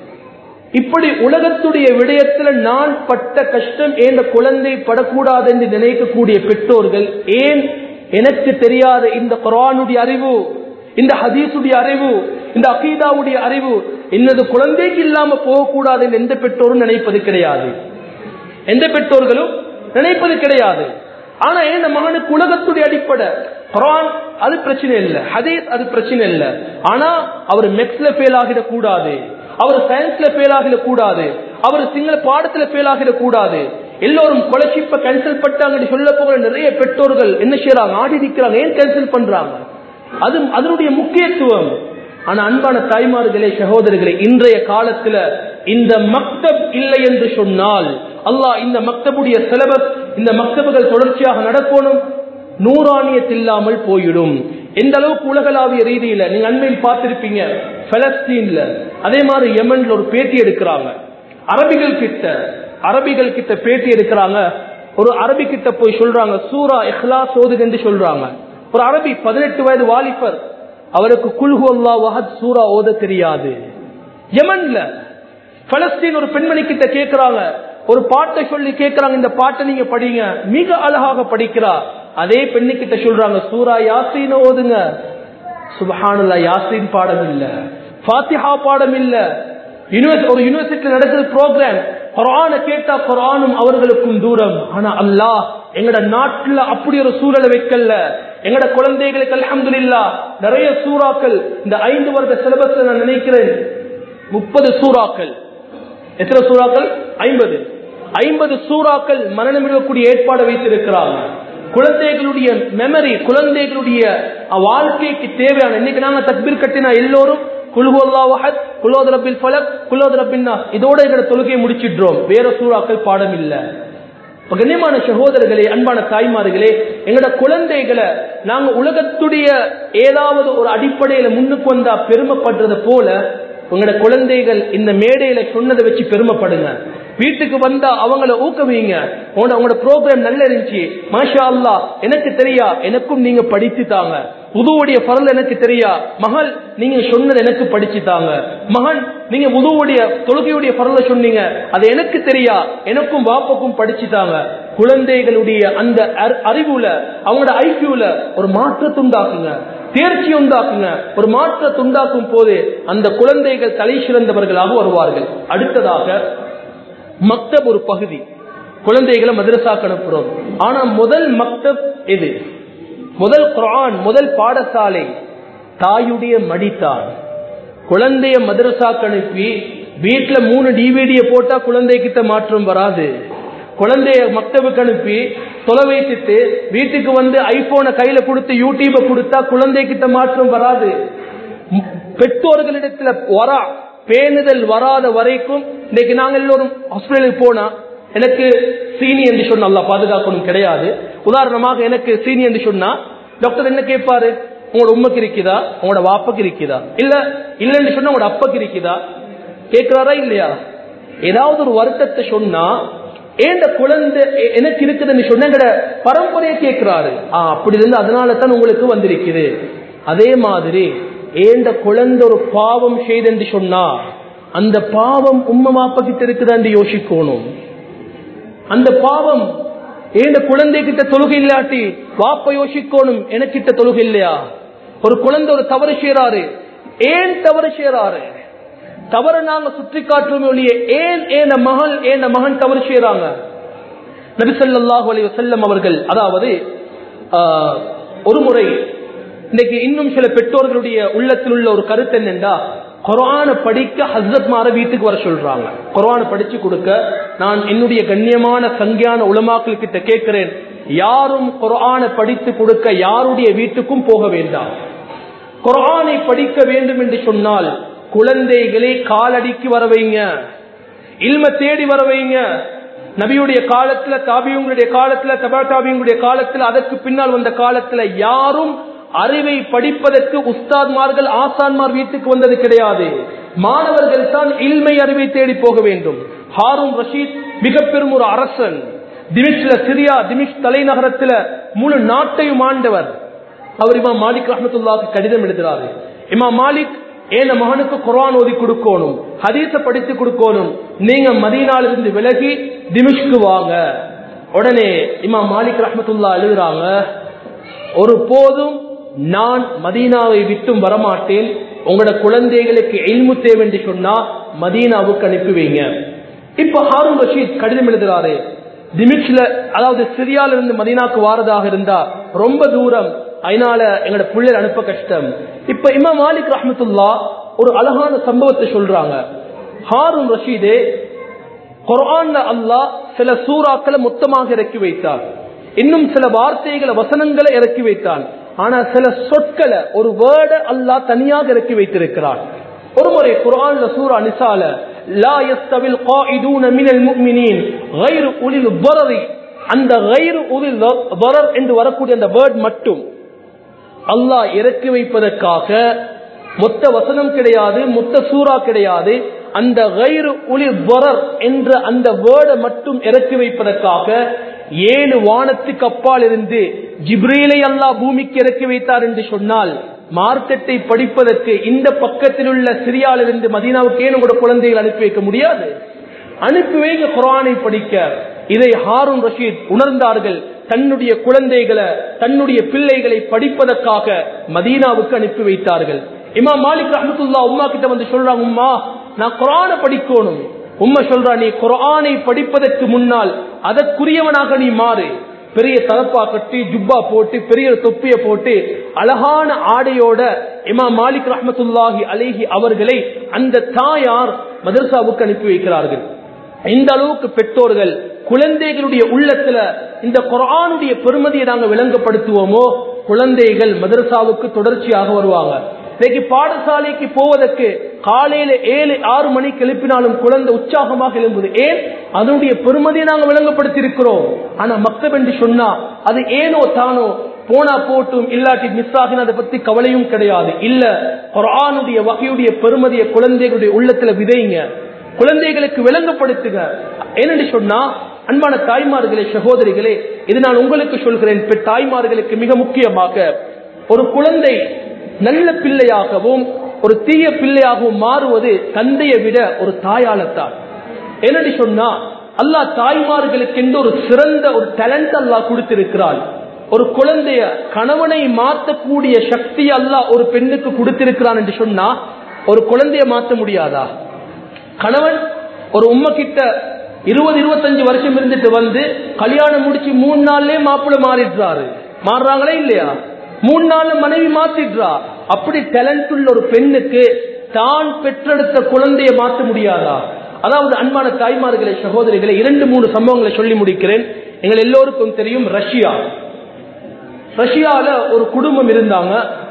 இப்படி உலகத்துடைய விடயத்துல நான் பட்ட கஷ்டம் ஏன் குழந்தை படக்கூடாது என்று நினைக்கக்கூடிய பெற்றோர்கள் ஏன் எனக்கு தெரியாத இந்த குரானுடைய அறிவு இந்த ஹதீஸுடைய அறிவு இந்த அகீதாவுடைய அறிவு என்னது குழந்தைக்கு இல்லாம போகக்கூடாது என்று எந்த பெற்றோரும் நினைப்பது கிடையாது எந்த பெற்றோர்களும் நினைப்பது கிடையாது ஆனா ஏன் இந்த மகனுக்கு உலகத்துடைய அடிப்படை குரான் அது பிரச்சனை இல்லை ஹதீஸ் அது பிரச்சனை இல்லை ஆனா அவர் மெக்ஸ்ல ஃபெயில் ஆகிடக் கூடாது அவர் சயின்ஸ்ல ஃபெயில் ஆகிடக் கூடாது அவர் சிங்கள பாடத்துல ஃபெயில் ஆகிடக் கூடாது எல்லோரும் கொலைச்சிப்ப கேன்சல் பட்டாங்க சொல்ல போகிற நிறைய பெற்றோர்கள் என்ன செய்யறாங்க ஆடி நிக்கிறாங்க ஏன் கேன்சல் பண்றாங்க அது அதனுடைய முக்கியத்துவம் ஆனா அன்பான தாய்மார்களே சகோதரர்களே இன்றைய காலத்துல இந்த மக்தப் இல்லை என்று சொன்னால் அல்லாஹ் இந்த மக்தபுடைய சிலபஸ் இந்த மக்தபுகள் தொடர்ச்சியாக நடக்கணும் நூறானியத் இல்லாமல் போயிடும் எந்த அளவுக்கு உலகளாவிய ரீதியில நீங்க அண்மையில் பார்த்திருப்பீங்க பலஸ்தீன்ல அதே மாதிரி யமன்ல ஒரு பேட்டி எடுக்கிறாங்க அரபிகள் கிட்ட அரபிகள் கிட்ட பேட்டி எடுக்கிறாங்க ஒரு அரபி கிட்ட போய் சொல்றாங்க சூரா இஹ்லாஸ் ஓதுகன்னு சொல்றாங்க ஒரு அரபி பதினெட்டு வயது வாலிபர் அவருக்கு குல்ஹு அல்லா வஹத் சூரா ஓத தெரியாது யமன்ல பலஸ்தீன் ஒரு பெண்மணி கிட்ட கேக்குறாங்க ஒரு பாட்டை சொல்லி கேக்குறாங்க இந்த பாட்டை நீங்க படிங்க மிக அழகாக படிக்கிறா அதே பெண்ணு கிட்ட சொல்றாங்க சூரா யாசீன ஓதுங்க சுபஹானுல்லா யாசீன் பாடம் இல்ல ஃபாத்திஹா பாடம் இல்ல யூனிவர்ஸ் ஒரு யூனிவர்சிட்டியில் நடக்குது ப்ரோக்ராம் குரான கேட்டா குரானும் அவர்களுக்கும் தூரம் ஆனா அல்லாஹ் எங்கட நாட்டுல அப்படி ஒரு சூழலை வைக்கல எங்கட குழந்தைகளுக்கு அல்ஹம்துலில்லா நிறைய சூறாக்கள் இந்த ஐந்து வருட சிலபஸ்ல நான் நினைக்கிறேன் முப்பது சூறாக்கள் எத்தனை சூறாக்கள் ஐம்பது ஐம்பது சூறாக்கள் மரணம் இருக்கக்கூடிய ஏற்பாடு வைத்திருக்கிறாங்க குழந்தைகளுடைய மெமரி குழந்தைகளுடைய வாழ்க்கைக்கு தேவையான இன்னைக்கு நாங்க தக்பீர் கட்டினா எல்லோரும் குல்ஹு அல்லாஹ் அஹத் குலோத் ரப்பில் ஃபலக் குலோத் ரப்பின் நாஸ் இதோட எங்களோட தொழுகையை முடிச்சிடுறோம் வேற சூறாக்கள் பாடம் இல்ல இப்ப கண்ணியமான சகோதரர்களே அன்பான தாய்மார்களே எங்களோட குழந்தைகளை நாங்க உலகத்துடைய ஏதாவது ஒரு அடிப்படையில முன்னுக்கு வந்தா பெருமைப்படுறது போல உங்களோட குழந்தைகள் இந்த மேடையில சொன்னதை வச்சு பெருமைப்படுங்க வீட்டுக்கு வந்தா அவங்கள ஊக்குவீங்க உங்களோட உங்களோட ப்ரோக்ராம் நல்லா இருந்துச்சு மாஷா அல்லா எனக்கு தெரியா எனக்கும் நீங்க படித்து தாங்க உதுவுடைய பரல் எனக்கு தெரியா மகள் நீங்க சொன்னது எனக்கு படிச்சு தாங்க மகன் நீங்க உதுவுடைய தொழுகையுடைய பரல சொன்னீங்க அது எனக்கு தெரியா எனக்கும் வாப்பக்கும் படிச்சு தாங்க குழந்தைகளுடைய அந்த அறி- அறிவுல அவங்களோட ஐக்கியூல ஒரு மாற்றத்தை உண்டாக்குங்க தேர்ச்சி உண்டாக்குங்க ஒரு மாற்றத்தை உண்டாக்கும் போது அந்த குழந்தைகள் தலை சிறந்தவர்களாக வருவார்கள் அடுத்ததாக மக்தப் ஒரு பகுதி குழந்தைகளை மதரசாக்கு அனுப்புறோம் ஆனா முதல் மக்தப் எது முதல் குரான் முதல் பாடசாலை தாயுடைய மடித்தான் குழந்தைய மதரசாக்கு அனுப்பி வீட்டுல மூணு டிவிடிய போட்டா குழந்தை கிட்ட மாற்றம் வராது குழந்தைய மக்தபுக்கு அனுப்பி தொலை வைத்துட்டு வீட்டுக்கு வந்து ஐபோனை கையில கொடுத்து யூடியூப கொடுத்தா குழந்தை கிட்ட மாற்றம் வராது ம், பெற்றோர்களிடத்துல வரா பேணுதல் வராத வரைக்கும் இன்னைக்கு நாங்க எல்லோரும் ஹாஸ்பிட்டலுக்கு போனா எனக்கு சீனி என்று சொன்னா அல்லாஹ் பாதுகாக்கணும் கிடையாது உதாரணமாக எனக்கு சீனி என்று சொன்னா டாக்டர் என்ன கேட்பாரு உங்களோட உண்மைக்கு இருக்குதா உங்களோட வாப்பக்கு இருக்குதா இல்ல இல்லன்னு சொன்னா உங்களோட அப்பக்கு இருக்குதா கேட்கிறாரா இல்லையா ஏதாவது ஒரு வருத்தத்தை சொன்னா ஏண்ட குழந்தை எ- எனக்கு இருக்குதுன்னு சொன்ன எங்கட பரம்பரையை கேட்கிறாரு ஆ அப்படி இருந்து அதனால தான் உங்களுக்கு வந்திருக்குது அதே மாதிரி ஏண்ட குழந்தை ஒரு பாவம் செய்தென்று சொன்னா அந்த பாவம் உம்ம மாப்ப கிட்ட இருக்குதான்னு யோசிக்கணும் அந்த பாவம் ஏண்ட குழந்தை கிட்ட தொழுகை இல்லாட்டி வாப்ப யோசிக்கணும் எனக்கிட்ட தொழுகை இல்லையா ஒரு குழந்தை ஒரு தவறு செய்யறாரு ஏன் தவறு செய்யறாரு தவறு நாங்க சுற்றி காட்டுறோமே ஒழிய ஏன் ஏன மகள் ஏன மகன் தவறு செய்யறாங்க நபிசல்லாஹு அலைஹி வஸல்லம் அவர்கள் அதாவது ஆஹ், ஒரு முறை இன்னைக்கு இன்னும் சில பெற்றோர்களுடைய உள்ளத்தில் உள்ள ஒரு கருத்து என்னென்றா குரான படிக்க ஹஸ்ரத் மார வீட்டுக்கு வர சொல்றாங்க குரான படிச்சு கொடுக்க நான் என்னுடைய கண்ணியமான சங்கியான உலமாக்கள் கிட்ட கேட்கிறேன் யாரும் குரான படித்து கொடுக்க யாருடைய வீட்டுக்கும் போக வேண்டாம் குரானை படிக்க வேண்டும் என்று சொன்னால் குழந்தைகளை காலடிக்கு வர வைங்க இல்ம தேடி வர வைங்க நபியுடைய காலத்துல தாபியங்களுடைய காலத்துல தபா தாபியங்களுடைய காலத்துல அதற்கு பின்னால் வந்த காலத்துல யாரும் அறிவை படிப்பதற்கு உஸ்தாத்மார்கள் ஆசான்மார் வீட்டுக்கு வந்தது கிடையாது மாணவர்கள் தான் இல்மை அறிவை தேடி போக வேண்டும் ஹாரூன் ரஷீத் மிக பெரும் ஒரு அரசன் திமிஷ்ல சிரியா திமிஷ் தலைநகரத்துல முழு நாட்டையும் ஆண்டவர் அவர் இமாம் மாலிக் ரஹமத்துல்லாவுக்கு கடிதம் எழுதுறாரு இமாம் மாலிக் ஏன மகனுக்கு குர்ஆன் ஓதி கொடுக்கணும் ஹதீஸ படித்து கொடுக்கணும் நீங்க மதீனாலிருந்து விலகி திமிஷ்க்கு வாங்க உடனே இமாம் மாலிக் ரஹமத்துல்லா எழுதுறாங்க ஒரு போதும் நான் மதீனாவை விட்டும் வரமாட்டேன் உங்களோட குழந்தைகளுக்கு எல்மு தேவை என்று சொன்னா மதீனாவுக்கு அனுப்பி வைங்க இப்ப ஹாரூன் ரஷீத் கடிதம் எழுதுறாரு திமிட்ல அதாவது சிரியால இருந்து மதீனாக்கு வாரதாக இருந்தா ரொம்ப தூரம் அதனால எங்களோட பிள்ளைகள் அனுப்ப கஷ்டம் இப்ப இமாம் மாலிக் ரஹமத்துல்லா ஒரு அழகான சம்பவத்தை சொல்றாங்க ஹாரூன் ரஷீதே குர்ஆன்ல அல்லாஹ் சில சூறாக்களை மொத்தமாக இறக்கி வைத்தார் இன்னும் சில வார்த்தைகளை வசனங்களை இறக்கி வைத்தான் ஆனா சில சொற்களை ஒரு வேர்ட அல்லாஹ் தனியாக இறக்கி வைத்திருக்கிறான் ஒரு முறை குர்ஆன்ல சூரா நிசால லா யஸ்தவில் قائدون من المؤمنين غير اولي الضرر அந்த غير اولي الضرر என்று வரக்கூடிய அந்த வேர்ட் மட்டும் அல்லாஹ் இறக்கி வைப்பதற்காக மொத்த வசனம் கிடையாது மொத்த சூறா கிடையாது அந்த கயிறு உளி வரர் என்ற அந்த வேர்டை மட்டும் இறக்கி வைப்பதற்காக ஏழு வானத்துக்கு அப்பால் இருந்து ஜிப்ரீலை அல்லாஹ் பூமிக்கு இறக்கி வைத்தார் என்று சொன்னால் மார்க்கெட்டை படிப்பதற்கு இந்த பக்கத்தில் உள்ள சிரியாலிருந்து மதீனாவுக்கு ஏன் உங்களோட குழந்தைகள் அனுப்பி வைக்க முடியாது அனுப்பி வைங்க குரானை படிக்க இதை ஹாரூன் ரஷீத் உணர்ந்தார்கள் தன்னுடைய குழந்தைகளை தன்னுடைய பிள்ளைகளை படிப்பதற்காக மதீனாவுக்கு அனுப்பி வைத்தார்கள் இமாம் மாலிக் ரஹமத்துல்லா உம்மா கிட்ட வந்து சொல்றாங்க உம்மா நான் குரானை படிக்கணும் உம்மா சொல்றா நீ குரானை படிப்பதற்கு முன்னால் அதற்குரியவனாக நீ மாறு பெரிய தலப்பா கட்டி ஜுப்பா போட்டு பெரிய தொப்பிய போட்டு அழகான ஆடையோட இமாம் மாலிக் ரஹமத்துல்லாஹி அலேஹி அவர்களை அந்த தாயார் மதரசாவுக்கு அனுப்பி வைக்கிறார்கள் இந்த அளவுக்கு பெற்றோர்கள் குழந்தைகளுடைய உள்ளத்துல இந்த குரானுடைய பெருமதியை நாங்க விளங்கப்படுத்துவோமோ குழந்தைகள் மதரசாவுக்கு தொடர்ச்சியாக வருவாங்க இன்னைக்கு பாடசாலைக்கு போவதற்கு காலையில ஏழு ஆறு மணிக்கு எழுப்பினாலும் குழந்தை உற்சாகமாக எழும்புது ஏன் அதனுடைய பெருமதியை நாங்க விளங்கப்படுத்தி இருக்கிறோம் ஆனா மக்கள் என்று சொன்னா அது ஏனோ தானோ போனா போட்டும் இல்லாட்டி மிஸ் ஆகின அதை பத்தி கவலையும் கிடையாது இல்ல குரானுடைய வகையுடைய பெருமதியை குழந்தைகளுடைய உள்ளத்துல விதைங்க குழந்தைகளுக்கு விளங்கப்படுத்துங்க ஏனென்று சொன்னா அன்பான தாய்மார்களே சகோதரிகளே இது நான் உங்களுக்கு சொல்கிறேன் பெண் தாய்மார்களுக்கு மிக முக்கியமாக ஒரு குழந்தை நல்ல பிள்ளையாகவும் ஒரு தீய பிள்ளையாகவும் மாறுவது தந்தையை விட ஒரு தாயாலத்தான் என்னடி சொன்னா அல்லாஹ் தாய்மார்களுக்கு என்று ஒரு சிறந்த ஒரு டேலண்ட் அல்லாஹ் கொடுத்திருக்கிறாள் ஒரு குழந்தைய கணவனை மாற்றக்கூடிய சக்தி அல்லாஹ் ஒரு பெண்ணுக்கு கொடுத்திருக்கிறான் என்று சொன்னா ஒரு குழந்தைய மாற்ற முடியாதா கணவன் ஒரு உம்ம கிட்ட இருபது இருபத்தஞ்சு வருஷம் இருந்துட்டு வந்து கல்யாணம் முடிச்சு மூணு நாள்லயே மாப்பிள்ள மாறிடுறாரு மாறுறாங்களே இல்லையா மூணு நாள்ல மனைவி மாத்திடுறா அப்படி டேலண்ட் உள்ள ஒரு பெண்ணுக்கு தான் பெற்றெடுத்த குழந்தைய மாற்ற முடியாதா அதாவது அன்பான தாய்மார்களை சகோதரிகளை இரண்டு மூணு சம்பவங்களை சொல்லி முடிக்கிறேன் எங்கள் எல்லோருக்கும் தெரியும் ரஷ்யா ரஷ்யால ஒரு குடும்பம் இருந்தாங்க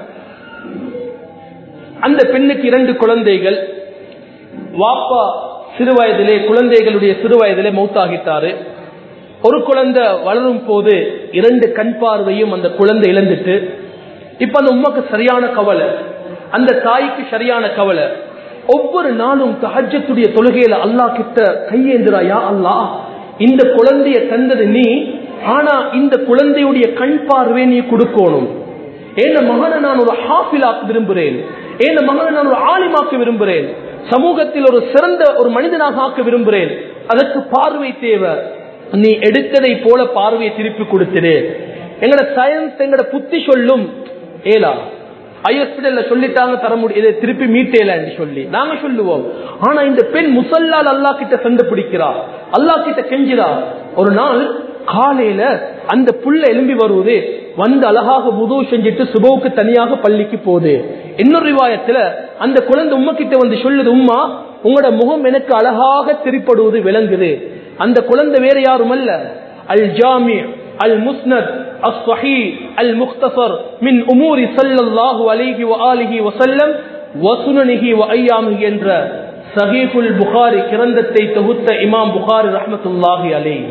அந்த பெண்ணுக்கு இரண்டு குழந்தைகள் வாப்பா சிறு வயதிலே குழந்தைகளுடைய சிறு வயதிலே மௌத்தாகிட்டாரு ஒரு குழந்தை வளரும் போது இரண்டு கண் பார்வையும் அந்த குழந்தை இழந்துட்டு இப்ப அந்த உமக்கு சரியான கவலை அந்த தாய்க்கு சரியான கவலை ஒவ்வொரு நாளும் தஹஜத்துடைய தொழுகையில அல்லாஹ் கிட்ட கையேந்திராயா அல்லாஹ் இந்த குழந்தைய தந்தது நீ ஆனா இந்த குழந்தையுடைய கண் பார்வை நீ கொடுக்கணும் ஏன மகனை நான் ஒரு ஹாஃபிலாக்க விரும்புகிறேன் ஏன மகனை நான் ஒரு ஆலிமாக்க விரும்புகிறேன் சமூகத்தில் ஒரு சிறந்த ஒரு மனிதனாக ஆக்க விரும்புகிறேன் அதற்கு பார்வை தேவை நீ எடுத்ததை போல பார்வையை திருப்பி கொடுத்துடு எங்கட சயின்ஸ் எங்கட புத்தி சொல்லும் ஏலா ஐஎஸ்பிடல்ல சொல்லிட்டாங்க தர முடியும் இதை திருப்பி மீட்டேல என்று சொல்லி நாங்க சொல்லுவோம் ஆனா இந்த பெண் முசல்லால் அல்லா கிட்ட சண்டை பிடிக்கிறா அல்லா கிட்ட கெஞ்சிரா ஒரு நாள் காலையில அந்த புள்ள எலும்பி வருவது வந்து அழகாக உதவு செஞ்சுட்டு சுபவுக்கு தனியாக பள்ளிக்கு போகுது இன்னொரு ரிவாயத்துல அந்த குழந்தை உம்மா கிட்ட வந்து சொல்லுது உம்மா உங்களோட முகம் எனக்கு அழகாக திரிப்படுவது விளங்குது அந்த குழந்தை வேற யாரும் அல்ல அல் ஜாமி அல் முஸ்னத் الصحيح المختصر من امور صلى الله عليه واله وسلم وسننه وايامه என்ற சஹீஹுல் புகாரி கிரந்தத்தை தொகுத்த இமாம் புகாரி ரஹ்மத்துல்லாஹி அலைஹி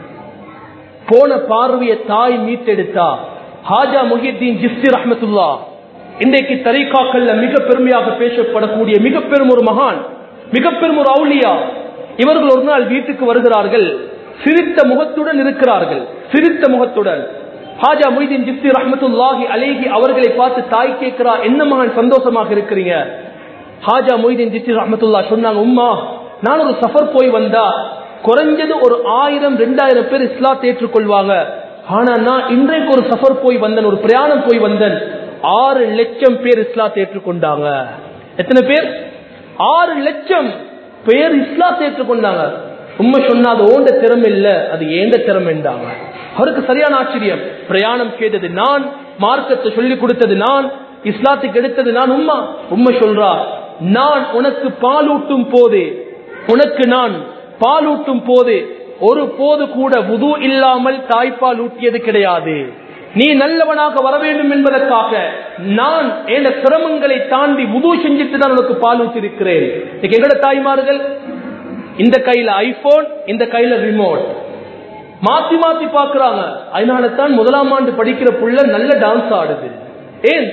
போன பார்வைய தாய் மீட்டெடுத்தா ஹாஜா முஹித்தீன் ஜிஸ்தி ரஹமத்துல்லா இன்றைக்கு தரிகாக்கள்ல மிக பெருமையாக பேசப்படக்கூடிய மிக பெரும் ஒரு மகான் மிக பெரும் ஒரு அவுளியா இவர்கள் ஒரு நாள் வீட்டுக்கு வருகிறார்கள் சிரித்த முகத்துடன் இருக்கிறார்கள் சிரித்த முகத்துடன் ஹாஜா மொய்தீன் ஜிப்தி ரஹமத்துல்லாஹி அலேஹி அவர்களை பார்த்து தாய் கேட்கிறா என்ன மகன் சந்தோஷமாக இருக்கிறீங்க ஹாஜா மொய்தீன் ஜிப்தி ரஹமத்துல்லா சொன்னாங்க உம்மா நான் ஒரு சஃபர் போய் வந்தா குறைஞ்சது ஒரு ஆயிரம் ரெண்டாயிரம் பேர் இஸ்லாத்தை ஏற்றுக்கொள்வாங்க ஆனா நான் இன்றைக்கு ஒரு சஃபர் போய் வந்தேன் ஒரு பிரயாணம் போய் வந்தேன் ஆறு லட்சம் பேர் இஸ்லாத்தை ஏற்றுக்கொண்டாங்க எத்தனை பேர் ஆறு லட்சம் பேர் இஸ்லாத்தை ஏற்றுக்கொண்டாங்க உண்மை சொன்னா அது ஓண்ட திறமை இல்ல அது ஏண்ட திறமை என்றாங்க அவருக்கு சரியான ஆச்சரியம் பிரயாணம் கேட்டது நான் மார்க்கத்தை சொல்லி கொடுத்தது நான் இஸ்லாத்துக்கு எடுத்தது நான் உம்மா உண்மை சொல்றா நான் உனக்கு பாலூட்டும் போது உனக்கு நான் பாலூட்டும் போது ஒரு போது கூட உது இல்லாமல் தாய்ப்பால் ஊட்டியது கிடையாது நீ நல்லவனாக வர வேண்டும் என்பதற்காக நான் என் சிரமங்களை தாண்டி உது செஞ்சுட்டு தான் உனக்கு பால் ஊற்றிருக்கிறேன் எங்கட தாய்மார்கள் இந்த கையில ஐபோன் இந்த கையில ரிமோட் மாத்தி மாத்தி பாக்குறாங்க அதனால தான் முதலாம் ஆண்டு படிக்கிற புள்ள நல்ல டான்ஸ் ஆடுது ஏன்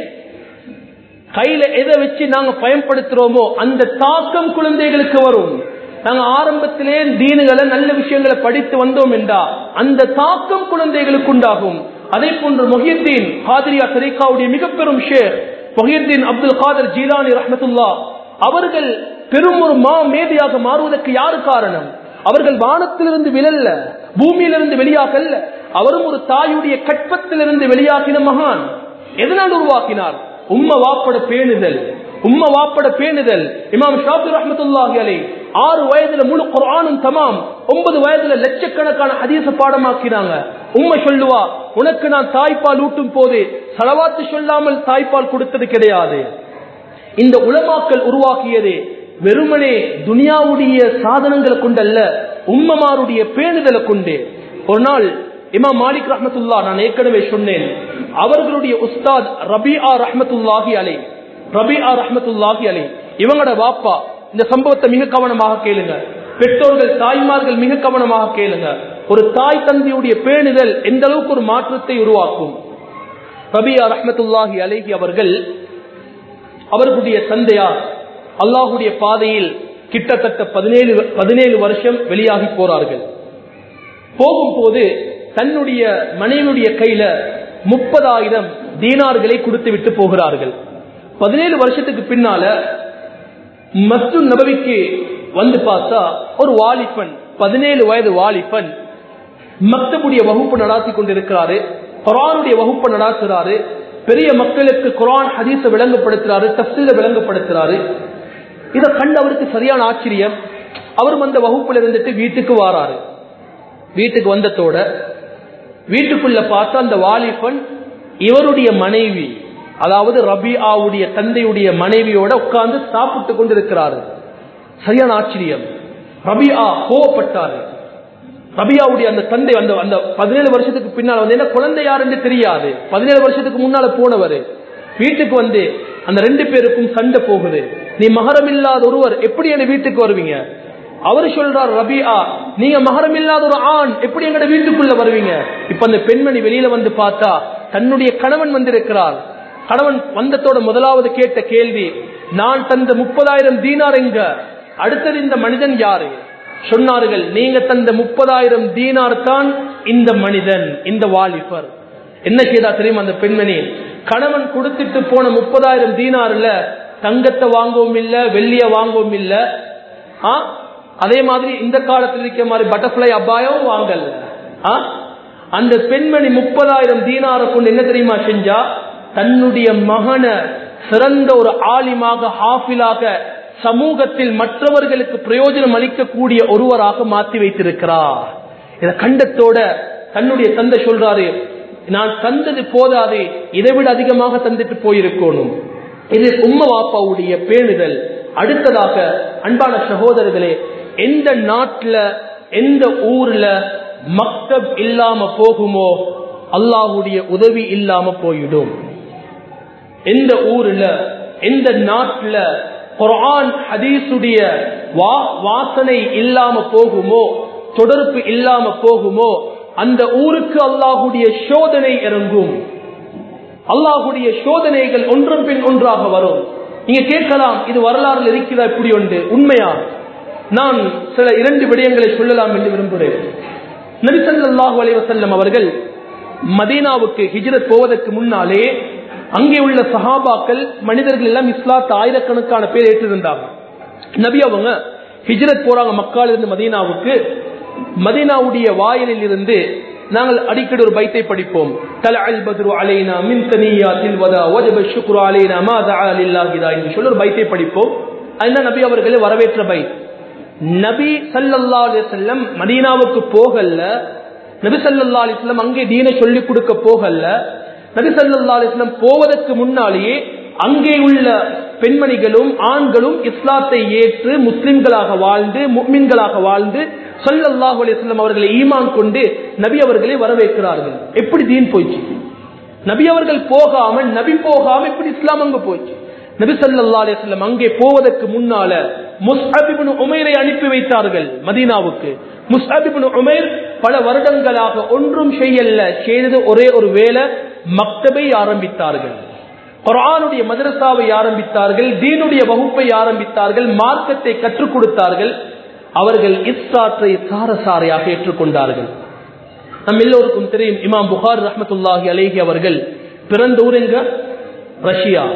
கையில எதை வச்சு நாங்க பயன்படுத்துறோமோ அந்த தாக்கம் குழந்தைகளுக்கு வரும் நாங்க ஆரம்பத்திலே தீனுகளை நல்ல விஷயங்களை படித்து வந்தோம் என்றா அந்த தாக்கம் குழந்தைகளுக்கு உண்டாகும் அதே போன்று மொஹியத்தீன் காதிரியா தரீகாவுடைய மிக பெரும் ஷேர் மொஹியத்தீன் அப்துல் காதர் ஜீலானி ரஹமத்துல்லா அவர்கள் பெரும் ஒரு மா மேதையாக மாறுவதற்கு யாரு காரணம் அவர்கள் வானத்திலிருந்து விழல்ல பூமியிலிருந்து வெளியாகல்ல அவரும் ஒரு தாயுடைய கட்பத்திலிருந்து வெளியாகின மகான் எதனால் உருவாக்கினார் உம்ம வாப்பட பேணுதல் உம்ம வாப்பட பேணுதல் இமாம் ஷாபி ரஹமத்துல்லாஹி அலை ஆறு வயதுல முழு குரானும் தமாம் ஒன்பது வயதுல லட்சக்கணக்கான ஹதீச பாடமாக்கினாங்க உண்மை சொல்லுவா உனக்கு நான் தாய்ப்பால் ஊட்டும் போது செலவாத்து சொல்லாமல் தாய்ப்பால் கொடுத்தது கிடையாது இந்த உலமாக்கல் உருவாக்கியது வெறுமனே துனியாவுடைய சாதனங்களை கொண்டல்ல உம்மமாருடைய பேணுதலை கொண்டு ஒரு நாள் இமாம் மாலிக் ரஹமத்துல்லா நான் ஏற்கனவே சொன்னேன் அவர்களுடைய உஸ்தாத் ரபிஆ ரஹமத்துல்லாஹி அலை ரபிஆ ரஹமத்துல்லாஹி அலை இவங்களோட வாப்பா இந்த சம்பவத்தை மிக கவனமாக கேளுங்க பெற்றோர்கள் தாய்மார்கள் மிக கவனமாக கேளுங்க ஒரு தாய் தந்தையுடைய பேணுதல் எந்த அளவுக்கு ஒரு மாற்றத்தை உருவாக்கும் ரபியா ரஹமத்துல்லாஹி அலைஹி அவர்கள் அவர்களுடைய தந்தையார் அல்லாஹுடைய பாதையில் கிட்டத்தட்ட பதினேழு பதினேழு வருஷம் வெளியாகி போறார்கள் போகும்போது தன்னுடைய மனைவியுடைய கையில முப்பதாயிரம் தீனார்களை கொடுத்து விட்டு போகிறார்கள் பதினேழு வருஷத்துக்கு பின்னால மஸ்து நபவிக்கு வந்து பார்த்தா ஒரு வாலிபன் பதினேழு வயது வாலிபன் மக்தபுடைய வகுப்பு நடாத்தி கொண்டிருக்கிறாரு குரானுடைய வகுப்பு நடாத்துறாரு பெரிய மக்களுக்கு குரான் ஹதீஸ விளங்கப்படுத்துறாரு தப்சீல விளங்கப்படுத்துறாரு இதை கண்டு அவருக்கு சரியான ஆச்சரியம் அவரும் அந்த வகுப்புல இருந்துட்டு வீட்டுக்கு வாராரு வீட்டுக்கு வந்ததோட வீட்டுக்குள்ள பார்த்தா அந்த வாலிபன் இவருடைய மனைவி அதாவது ரபிஆவுடைய தந்தையுடைய மனைவியோட உட்கார்ந்து சாப்பிட்டு கொண்டிருக்கிறாரு சரியான ஆச்சரியம் ரபிஆ கோவப்பட்டாரு ரபியாவுடைய அந்த தந்தை அந்த அந்த பதினேழு வருஷத்துக்கு பின்னால் வந்து என்ன குழந்தை யாருன்னு தெரியாது பதினேழு வருஷத்துக்கு முன்னால போனவர் வீட்டுக்கு வந்து அந்த ரெண்டு பேருக்கும் சண்டை போகுது நீ மகரம் இல்லாத ஒருவர் எப்படி என் வீட்டுக்கு வருவீங்க அவர் சொல்றார் ரபியா நீங்க மகரம் இல்லாத ஒரு ஆண் எப்படி எங்கட வீட்டுக்குள்ள வருவீங்க இப்ப அந்த பெண்மணி வெளியில வந்து பார்த்தா தன்னுடைய கணவன் வந்திருக்கிறார் கணவன் வந்ததோட முதலாவது கேட்ட கேள்வி நான் தந்த முப்பதாயிரம் தீனார் எங்க அடுத்தது இந்த மனிதன் யாரு சொன்னார்கள் நீங்க தந்த முப்பதாயிரம் தீனார் தான் இந்த மனிதன் இந்த வாலிபர் என்ன செய்தா தெரியுமா அந்த பெண்மணி கணவன் கொடுத்துட்டு போன முப்பதாயிரம் தீனார்ல தங்கத்தை வாங்கவும் இல்ல வெள்ளிய வாங்கவும் இல்ல ஆ? அதே மாதிரி இந்த காலத்தில் இருக்கிற மாதிரி பட்டர்ஃபிளை அபாயம் வாங்கல ஆ? அந்த பெண்மணி முப்பதாயிரம் தீனாரை கொண்டு என்ன தெரியுமா செஞ்சா தன்னுடைய மகனை சிறந்த ஒரு ஆலிமாக ஹாஃபிலாக சமூகத்தில் மற்றவர்களுக்கு பிரயோஜனம் அளிக்கக்கூடிய ஒருவராக மாற்றி வைத்திருக்கிறார் இத கண்டத்தோட தன்னுடைய தந்தை சொல்றாரு நான் தந்தது போதாது இதை விட அதிகமாக தந்துட்டு போயிருக்கணும் இது உம்ம வாப்பாவுடைய பேணுதல் அடுத்ததாக அன்பான சகோதரர்களே எந்த நாட்டுல எந்த ஊர்ல மக்தப் இல்லாம போகுமோ அல்லாஹுடைய உதவி இல்லாம போயிடும் எந்த ஊர்ல எந்த நாட்டுல குர்ஆன் ஹதீஸுடைய வா வாசனை இல்லாம போகுமோ தொடர்பு இல்லாம போகுமோ அந்த ஊருக்கு அல்லாஹுடைய சோதனை இறங்கும் அல்லாஹுடைய சோதனைகள் ஒன்றன் பின் ஒன்றாக வரும் நீங்க கேட்கலாம் இது வரலாறுல இருக்கிறதா இப்படி உண்டு உண்மையா நான் சில இரண்டு விடயங்களை சொல்லலாம் என்று விரும்புகிறேன் நபிசல்லாஹு அலைஹி வஸல்லம் அவர்கள் மதீனாவுக்கு ஹிஜ்ரத் போவதற்கு முன்னாலே அங்கே உள்ள சஹாபாக்கள் மனிதர்கள் எல்லாம் இஸ்லாத்து ஆயிரக்கணக்கான பேர் ஏற்றிருந்தாங்க நபி அவங்க ஹிஜ்ரத் போறாங்க மக்கால் இருந்து மதீனாவுக்கு மதீனாவுடைய வாயிலில் இருந்து நாங்கள் அடிக்கடி ஒரு பைத்தை படிப்போம் தல அல் பத்ரு அலைனா மின் தனியாத்தில் வதா வஜப ஷுக்ரு அலைனா மா தஆ லில்லாஹிதா என்று சொல்லி ஒரு பைத்தை படிப்போம் அதுதான் நபி அவர்களை வரவேற்ற பைத் நபி ஸல்லல்லாஹு அலைஹி வஸல்லம் மதீனாவுக்கு போகல நபி ஸல்லல்லாஹு அலைஹி வஸல்லம் அங்கே தீனை சொல்லி கொடுக்க போகல நபி ஸல்லல்லாஹு அலைஹி வஸல்லம் போவதற்கு முன்னாலேயே அங்கே உள்ள பெண்மணிகளும் ஆண்களும் இஸ்லாத்தை ஏற்று முஸ்லிம்களாக வாழ்ந்து முக்மின்களாக வாழ்ந்து ஸல்லல்லாஹு அலைஹி வஸல்லம் அவர்களை ஈமான் கொண்டு நபி அவர்களை வரவேற்கிறார்கள் எப்படி தீன் போயிச்சு நபி அவர்கள் போகாம நபி போகாம இப்படி இஸ்லாம் அங்க போச்சு நபி ஸல்லல்லாஹு அலைஹி வஸல்லம் அங்கே போவதற்கு முன்னால முஸ்அப் இப்னு உமைரை அனுப்பி வைத்தார்கள் மதீனாவுக்கு முஸ்அப் இப்னு உமைர் பல வருடங்களாக ஒன்றும் செய்யல செய்தது ஒரே ஒரு வேலை மக்தபை ஆரம்பித்தார்கள் குர்ஆனுடைய மதரசாவை ஆரம்பித்தார்கள் தீனுடைய வகுப்பை ஆரம்பித்தார்கள் மார்க்கத்தை கற்றுக் கொடுத்தார்கள் அவர்கள் இஸ்லாத்தை சாரசாரையாக ஏற்றுக்கொண்டார்கள் நம் எல்லோருக்கும் தெரியும் இமாம் புகார் ரஹ்மத்துல்லாஹி அலேஹி அவர்கள் பிறந்த ஊர் எங்க ரஷ்யா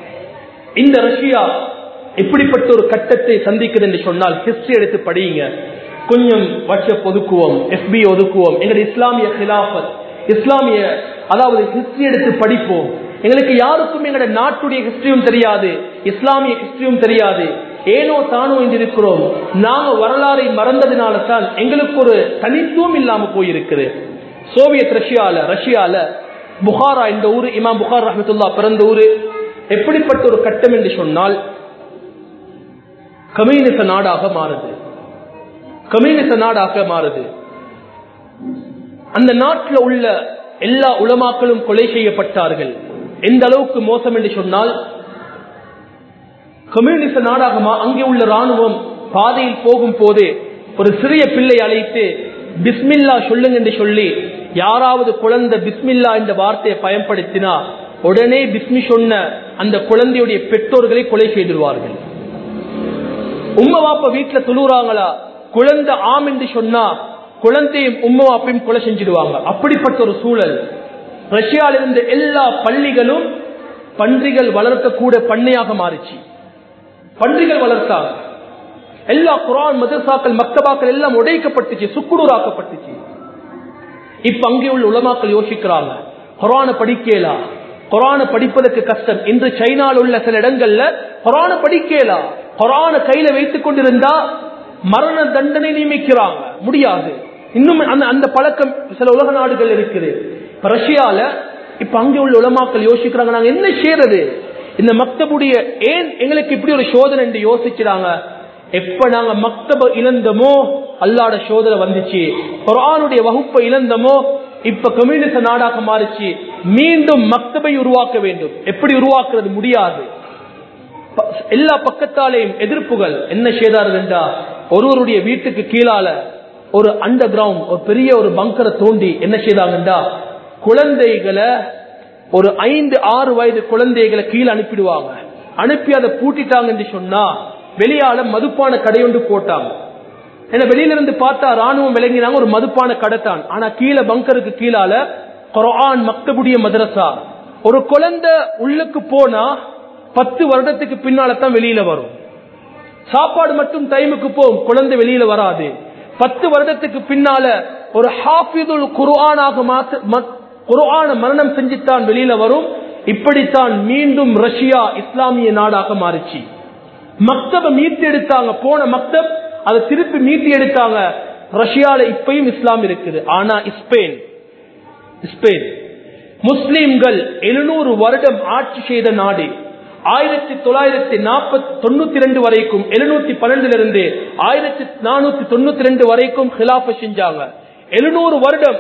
இந்த ரஷ்யா எப்படிப்பட்ட ஒரு கட்டத்தை சந்திக்குது என்று சொன்னால் ஹிஸ்டரி எடுத்து படியுங்க கொஞ்சம் வாட்ஸ்அப் ஒதுக்குவோம் எஃபி ஒதுக்குவோம் எங்களுடைய இஸ்லாமிய ஹிலாஃபத் இஸ்லாமிய அதாவது ஹிஸ்டரி எடுத்து படிப்போம் எங்களுக்கு யாருக்கும் எங்களுடைய நாட்டுடைய ஹிஸ்டரியும் தெரியாது இஸ்லாமிய ஹிஸ்டரியும் தெரியாது ஏனோ தானோ என்று இருக்கிறோம் நாங்க வரலாறை மறந்ததினால தான் எங்களுக்கு ஒரு தனித்துவம் இல்லாம போயிருக்குது சோவியத் ரஷ்யால ரஷ்யால புகாரா இந்த ஊரு இமாம் புகார் ரஹமத்துல்லா பிறந்த ஊரு எப்படிப்பட்ட ஒரு கட்டம் என்று சொன்னால் கம்யூனிச நாடாக மாறுது கம்யூனிச நாடாக மாறுது அந்த நாட்டில் உள்ள எல்லா உலமாக்களும் கொலை செய்யப்பட்டார்கள் எந்த அளவுக்கு மோசம் என்று சொன்னால் கம்யூனிச நாடாக மா- அங்கே உள்ள ராணுவம் பாதையில் போகும் போது ஒரு சிறிய பிள்ளை அழைத்து பிஸ்மில்லா சொல்லுங்க என்று சொல்லி யாராவது குழந்தை பிஸ்மில்லா என்ற வார்த்தையை பயன்படுத்தினா உடனே பிஸ்மி சொன்ன அந்த குழந்தையுடைய பெற்றோர்களை கொலை செய்திருவார்கள் உம்ம வாப்ப வீட்டுல துளுறாங்களா குழந்தை ஆம் என்று சொன்னா குழந்தையும் உம்ம வாப்பையும் கொலை செஞ்சிடுவாங்க அப்படிப்பட்ட ஒரு சூழல் ரஷ்யாவில் இருந்த எல்லா பள்ளிகளும் பன்றிகள் வளர்க்கக்கூட பண்ணையாக மாறிச்சு பன்றிகள் வளர்த்தாங்க எல்லா குரான் மதரசாக்கள் மக்தபாக்கள் எல்லாம் உடைக்கப்பட்டுச்சு சுக்குடூராக்கப்பட்டுச்சு இப்ப அங்கே உள்ள உலமாக்கள் யோசிக்கிறாங்க குரான படிக்கலா குரான படிப்பதற்கு கஷ்டம் இன்று சைனால உள்ள சில இடங்கள்ல குரான படிக்கலா குரான கையில வைத்துக் கொண்டிருந்தா மரண தண்டனை நியமிக்கிறாங்க முடியாது இன்னும் அந்த அந்த பழக்கம் சில உலக நாடுகள் இருக்குது இப்ப ரஷ்யால இப்ப அங்கே உள்ள உலமாக்கள் யோசிக்கிறாங்க நாங்க என்ன செய்யறது இந்த மக்தபுடைய ஏன் எங்களுக்கு இப்படி ஒரு சோதனை என்று யோசிக்கிறாங்க எப்ப நாங்க மக்தப இழந்தமோ அல்லாட சோதனை வந்துச்சு குரானுடைய வகுப்பை இழந்தமோ இப்ப கம்யூனிச நாடாக மாறிச்சு மீண்டும் மக்தபை உருவாக்க வேண்டும் எப்படி உருவாக்குறது முடியாது ப- எல்லா பக்கத்தாலேயும் எதிர்ப்புகள் என்ன செய்தார்கள் என்றா ஒருவருடைய வீட்டுக்கு கீழால ஒரு அண்டர் கிரவுண்ட் ஒரு பெரிய ஒரு பங்கரை தோண்டி என்ன செய்தாங்கண்டா குழந்தைகளை ஒரு ஐந்து ஆறு வயது குழந்தைகளை கீழே அனுப்பிடுவாங்க அனுப்பி அதை பூட்டிட்டாங்கன்னு சொன்னா வெளியால மதுப்பான கடையொண்டு போட்டாங்க ஏன்னா வெளியில இருந்து பார்த்தா ராணுவம் விளங்கினாங்க ஒரு மதுப்பான கடை தான் ஆனா கீழே பங்கருக்கு கீழால குரான் மக்தபுடைய மதரசா ஒரு குழந்தை உள்ளுக்கு போனா பத்து வருடத்துக்கு பின்னால தான் வெளியில வரும் சாப்பாடு மட்டும் டைமுக்கு போகும் குழந்தை வெளியில வராது பத்து வருடத்துக்கு பின்னால ஒரு ஹாஃபிதுல் குர்ஆனாக மாத்த குர்ஆன மரணம் செஞ்சுத்தான் வெளியில வரும் இப்படித்தான் மீண்டும் ரஷ்யா இஸ்லாமிய நாடாக மாறிச்சு மக்தப மீட்டு எடுத்தாங்க போன மக்தப் அதை திருப்பி மீட்டி எடுத்தாங்க ரஷ்யால இப்பயும் இஸ்லாம் இருக்குது ஆனா ஸ்பெயின் ஸ்பெயின் முஸ்லிம்கள் எழுநூறு வருடம் ஆட்சி செய்த நாடு ஆயிரத்தி தொள்ளாயிரத்தி நாற்பத்தி தொண்ணூத்தி ரெண்டு வரைக்கும் எழுநூத்தி பன்னெண்டுல இருந்து ஆயிரத்தி நானூத்தி தொண்ணூத்தி ரெண்டு வரைக்கும் ஹிலாஃப செஞ்சாங்க எழுநூறு வருடம்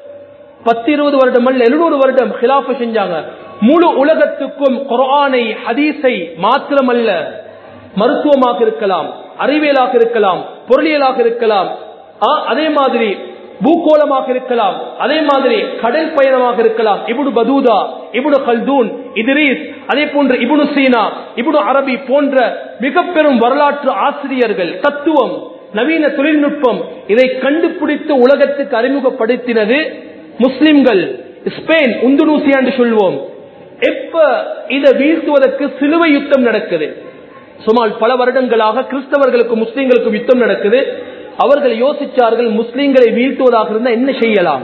பத்து இருபது வருடம் அல்ல எழுநூறு வருடம் ஹிலாஃப செஞ்சாங்க முழு உலகத்துக்கும் குரானை ஹதீஸை மாத்திரமல்ல மருத்துவமாக இருக்கலாம் அறிவியலாக இருக்கலாம் பொருளியலாக இருக்கலாம் அதே மாதிரி பூகோளமாக இருக்கலாம் அதே மாதிரி கடல் பயணமாக இருக்கலாம் இபுடு பதூதா இபுடு கல்தூன் இதிரீஸ் அதே போன்று இபுடு சீனா இபுடு அரபி போன்ற மிக பெரும் வரலாற்று ஆசிரியர்கள் தத்துவம் நவீன தொழில்நுட்பம் இதை கண்டுபிடித்து உலகத்துக்கு அறிமுகப்படுத்தினது முஸ்லிம்கள் ஸ்பெயின் உந்துனூசியா என்று சொல்வோம் எப்ப இதை வீழ்த்துவதற்கு சிலுவை யுத்தம் நடக்குது சுமார் பல வருடங்களாக கிறிஸ்தவர்களுக்கும் முஸ்லிம்களுக்கும் யுத்தம் நடக்குது அவர்கள் யோசிச்சார்கள் முஸ்லிம்களை வீழ்த்துவதாக இருந்தால் என்ன செய்யலாம்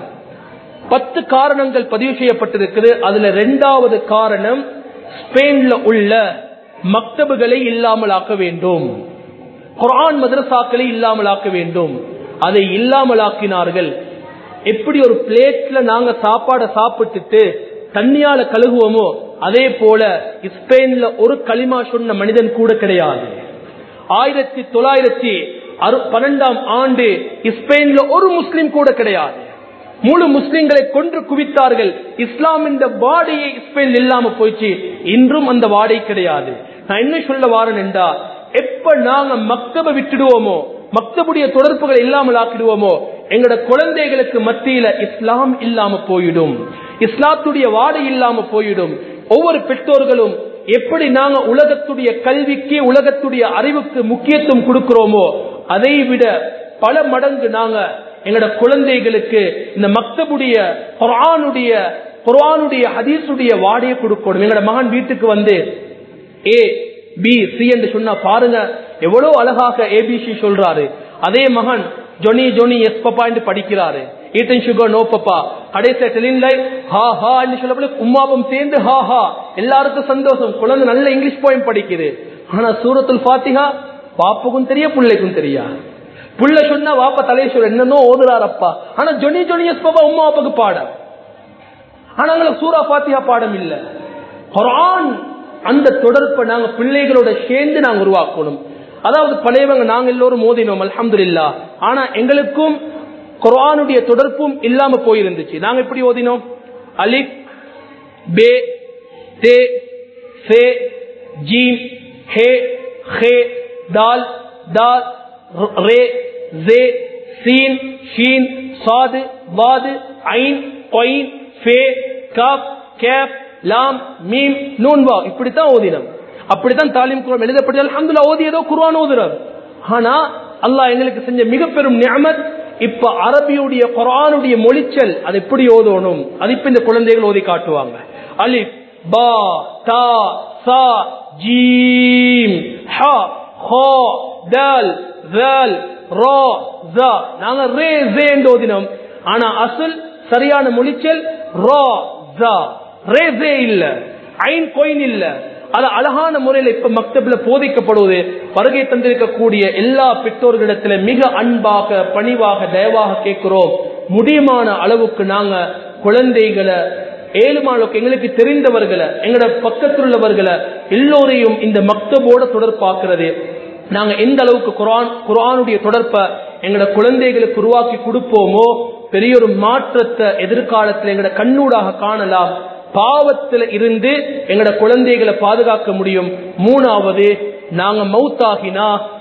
பத்து காரணங்கள் பதிவு செய்யப்பட்டிருக்குது அதுல இரண்டாவது காரணம் ஸ்பெயின்ல உள்ள மக்தபுகளை இல்லாமல் ஆக்க வேண்டும் குரான் மதரசாக்களை இல்லாமல் ஆக்க வேண்டும் அதை இல்லாமல் ஆக்கினார்கள் எப்படி ஒரு பிளேட்ல நாங்க சாப்பாடை சாப்பிட்டுட்டு தண்ணியால கழுகுவோமோ அதே போல ஸ்பெயின்ல ஒரு களிமா சொன்ன மனிதன் கூட கிடையாது ஆயிரத்தி தொள்ளாயிரத்தி பன்னெண்டாம் ஆண்டு ஸ்பெயின்ல ஒரு முஸ்லிம் கூட கிடையாது முழு முஸ்லிம்களை கொன்று குவித்தார்கள் இஸ்லாம் இந்த வாடையை ஸ்பெயின் இல்லாம போயிச்சு இன்றும் அந்த வாடை கிடையாது நான் என்ன சொல்ல வாரன் என்றா எப்ப நாங்க மக்தப விட்டுடுவோமோ மக்தபுடைய தொடர்புகளை இல்லாமல் ஆக்கிடுவோமோ எங்கட குழந்தைகளுக்கு மத்தியில இஸ்லாம் இல்லாம போயிடும் இஸ்லாத்துடைய வாடை இல்லாம போயிடும் ஒவ்வொரு பெற்றோர்களும் எப்படி நாங்க உலகத்துடைய கல்விக்கு உலகத்துடைய அறிவுக்கு முக்கியத்துவம் கொடுக்கிறோமோ அதை விட பல மடங்கு நாங்க எங்கட குழந்தைகளுக்கு இந்த மக்தபுடைய குரானுடைய குரானுடைய ஹதீசுடைய வாடையை கொடுக்கணும் எங்கட மகன் வீட்டுக்கு வந்து ஏ பி சி என்று சொன்னா பாருங்க எவ்வளவு அழகாக ஏபிசி சொல்றாரு அதே மகன் ஜொனி ஜொனி எஸ் பப்பா என்று படிக்கிறாரு ஈட்டன் சுகர் நோ பப்பா கடைசியா டெலின்ல ஹா ஹா என்று சொல்லப்பட உமாவும் சேர்ந்து ஹா ஹா எல்லாருக்கும் சந்தோஷம் குழந்தை நல்ல இங்கிலீஷ் போயம் படிக்குது ஆனா சூரத்துல் பாத்திகா பாப்புக்கும் தெரிய பிள்ளைக்கும் தெரியா புள்ள சொன்னா வாப்பா தலையை சொல்ல என்னன்னோ ஓதுறாரப்பா ஆனா ஜொனி ஜொனி எஸ் பாப்பா உமா அப்பாக்கு பாடம் ஆனா எங்களுக்கு சூரா பாத்திகா பாடம் இல்ல குரான் அந்த தொடர்பை நாங்க பிள்ளைகளோட சேர்ந்து நாங்க உருவாக்கணும் அதாவது பழையவங்க நாங்க எல்லோரும் மோதினோம் அல்ஹம்துலில்லா ஆனா எங்களுக்கும் குரானுடைய தொடர்பும் இல்லாம போயிருந்துச்சு நாங்க எப்படி ஓதினோம் அலிப் பே தே சே ஜீம் ஹே ஹே தால் தால் ரே ஜே சீன் ஷீன் சாது வாது ஐன் கொயின் ஃபே காப் கேப் லாம் மீம் நூன் வா இப்படித்தான் ஓதினம் அப்படித்தான் தாலிம் குரான் எழுதப்பட்டது அல்ஹம்துலில்லாஹ் ஓதியதோ குர்ஆன் ஓதுறார் ஆனா அல்லாஹ் எங்களுக்கு செஞ்ச மிக பெரும் நியமத் இப்ப அரபியுடைய குரானுடைய மொழிச்சல் அது எப்படி ஓதணும் அது இப்ப இந்த குழந்தைகள் ஓதி காட்டுவாங்க அலிப் பா தா சா ஜீம் ஹா ஹோ தல் தல் ரோ ஜா நாங்க ரே ஜே என்று ஓதினோம் ஆனா அசல் சரியான மொழிச்சல் ரோ ஜா ரே ஜே இல்ல ஐன் கோயின் இல்ல அது அழகான முறையில் இப்ப மக்தப்ல போதிக்கப்படுவது வருகை தந்திருக்கக்கூடிய எல்லா பெற்றோர்களிடத்துல மிக அன்பாக பணிவாக தயவாக கேட்கிறோம் முடியுமான அளவுக்கு நாங்க குழந்தைகளை ஏழுமாளுக்கு எங்களுக்கு தெரிந்தவர்களை எங்களோட பக்கத்தில் உள்ளவர்களை எல்லோரையும் இந்த மக்தபோட தொடர்பாக்குறது நாங்க எந்த அளவுக்கு குரான் குரானுடைய தொடர்பை எங்களோட குழந்தைகளுக்கு உருவாக்கி கொடுப்போமோ பெரிய ஒரு மாற்றத்தை எதிர்காலத்தில் எங்களோட கண்ணூடாக காணலாம் பாவத்துல இருந்து எங்கட குழந்தைகளை பாதுகாக்க முடியும் மூணாவது நாங்க மௌத்தாகினா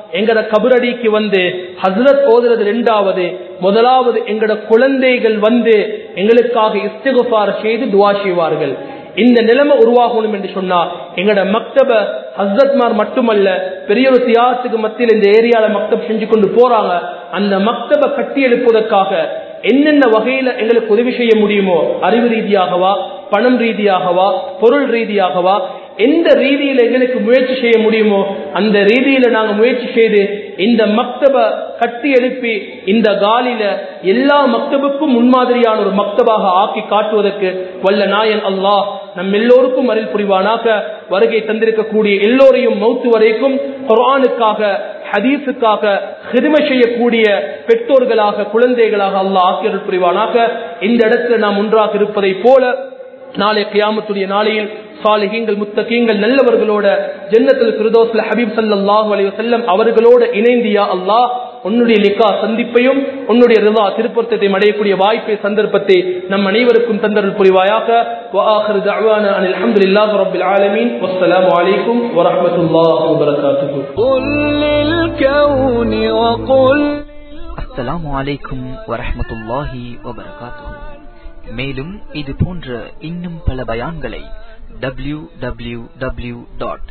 எங்கட கபரடிக்கு வந்து ஹசரத் ஓதுறது ரெண்டாவது முதலாவது எங்கட குழந்தைகள் வந்து எங்களுக்காக இஸ்திகுபார் செய்து துவா செய்வார்கள் இந்த நிலைமை உருவாகணும் என்று சொன்னா எங்கட மக்தப ஹசரத்மார் மட்டுமல்ல பெரிய ஒரு தியாகத்துக்கு மத்தியில் இந்த ஏரியால மக்தப் செஞ்சு கொண்டு போறாங்க அந்த மக்தப கட்டி எழுப்புவதற்காக என்னென்ன வகையில எங்களுக்கு உதவி செய்ய முடியுமோ அறிவு ரீதியாகவா பணம் ரீதியாகவா பொருள் ரீதியாகவா எந்த ரீதியில எங்களுக்கு முயற்சி செய்ய முடியுமோ அந்த ரீதியில நாங்க முயற்சி செய்து இந்த மக்தப கட்டி எழுப்பி இந்த காலில எல்லா மக்தபுக்கும் முன்மாதிரியான ஒரு மக்தபாக ஆக்கி காட்டுவதற்கு வல்ல நாயன் அல்லாஹ் நம் எல்லோருக்கும் அருள் புரிவானாக வருகை தந்திருக்கக்கூடிய எல்லோரையும் மௌத்து வரைக்கும் குரானுக்காக ஹதீஸுக்காக ஹிருமை செய்யக்கூடிய பெற்றோர்களாக குழந்தைகளாக அல்லாஹ் ஆக்கியருள் புரிவானாக இந்த இடத்துல நாம் ஒன்றாக இருப்பதை போல நாளை கியாமத்துடைய நாளையில் சாலிகங்கள் முத்தகீங்கள் நல்லவர்களோட ஜன்னத்தில் பிரதோஸ்ல ஹபீப் சல்லாஹூ அலைய செல்லம் அவர்களோட இணைந்தியா அல்லாஹ் உன்னுடைய லிக்கா சந்திப்பையும் உன்னுடைய ரிதா திருப்பொருத்தத்தை அடையக்கூடிய வாய்ப்பை சந்தர்ப்பத்தை நம் அனைவருக்கும் தந்தருள் புரிவாயாக وآخر دعوانا أن الحمد لله رب العالمين والسلام عليكم ورحمة الله وبركاته قل للكون وقل அஸ்ஸலாமு அலைக்கும் வரஹ்மத்துல்லாஹி வபரகாத்துஹு மேலும் இது போன்ற இன்னும் பல பயான்களை W W W dot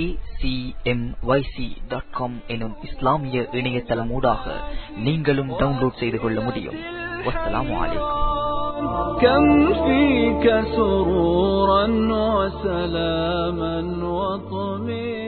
dot com எனும் இஸ்லாமிய இணையதளமூடாக நீங்களும் டவுன்லோட் செய்து கொள்ள முடியும் வஸ்ஸலாமு அலைக்கும் كم فيك سرورا وسلاما وطمئنا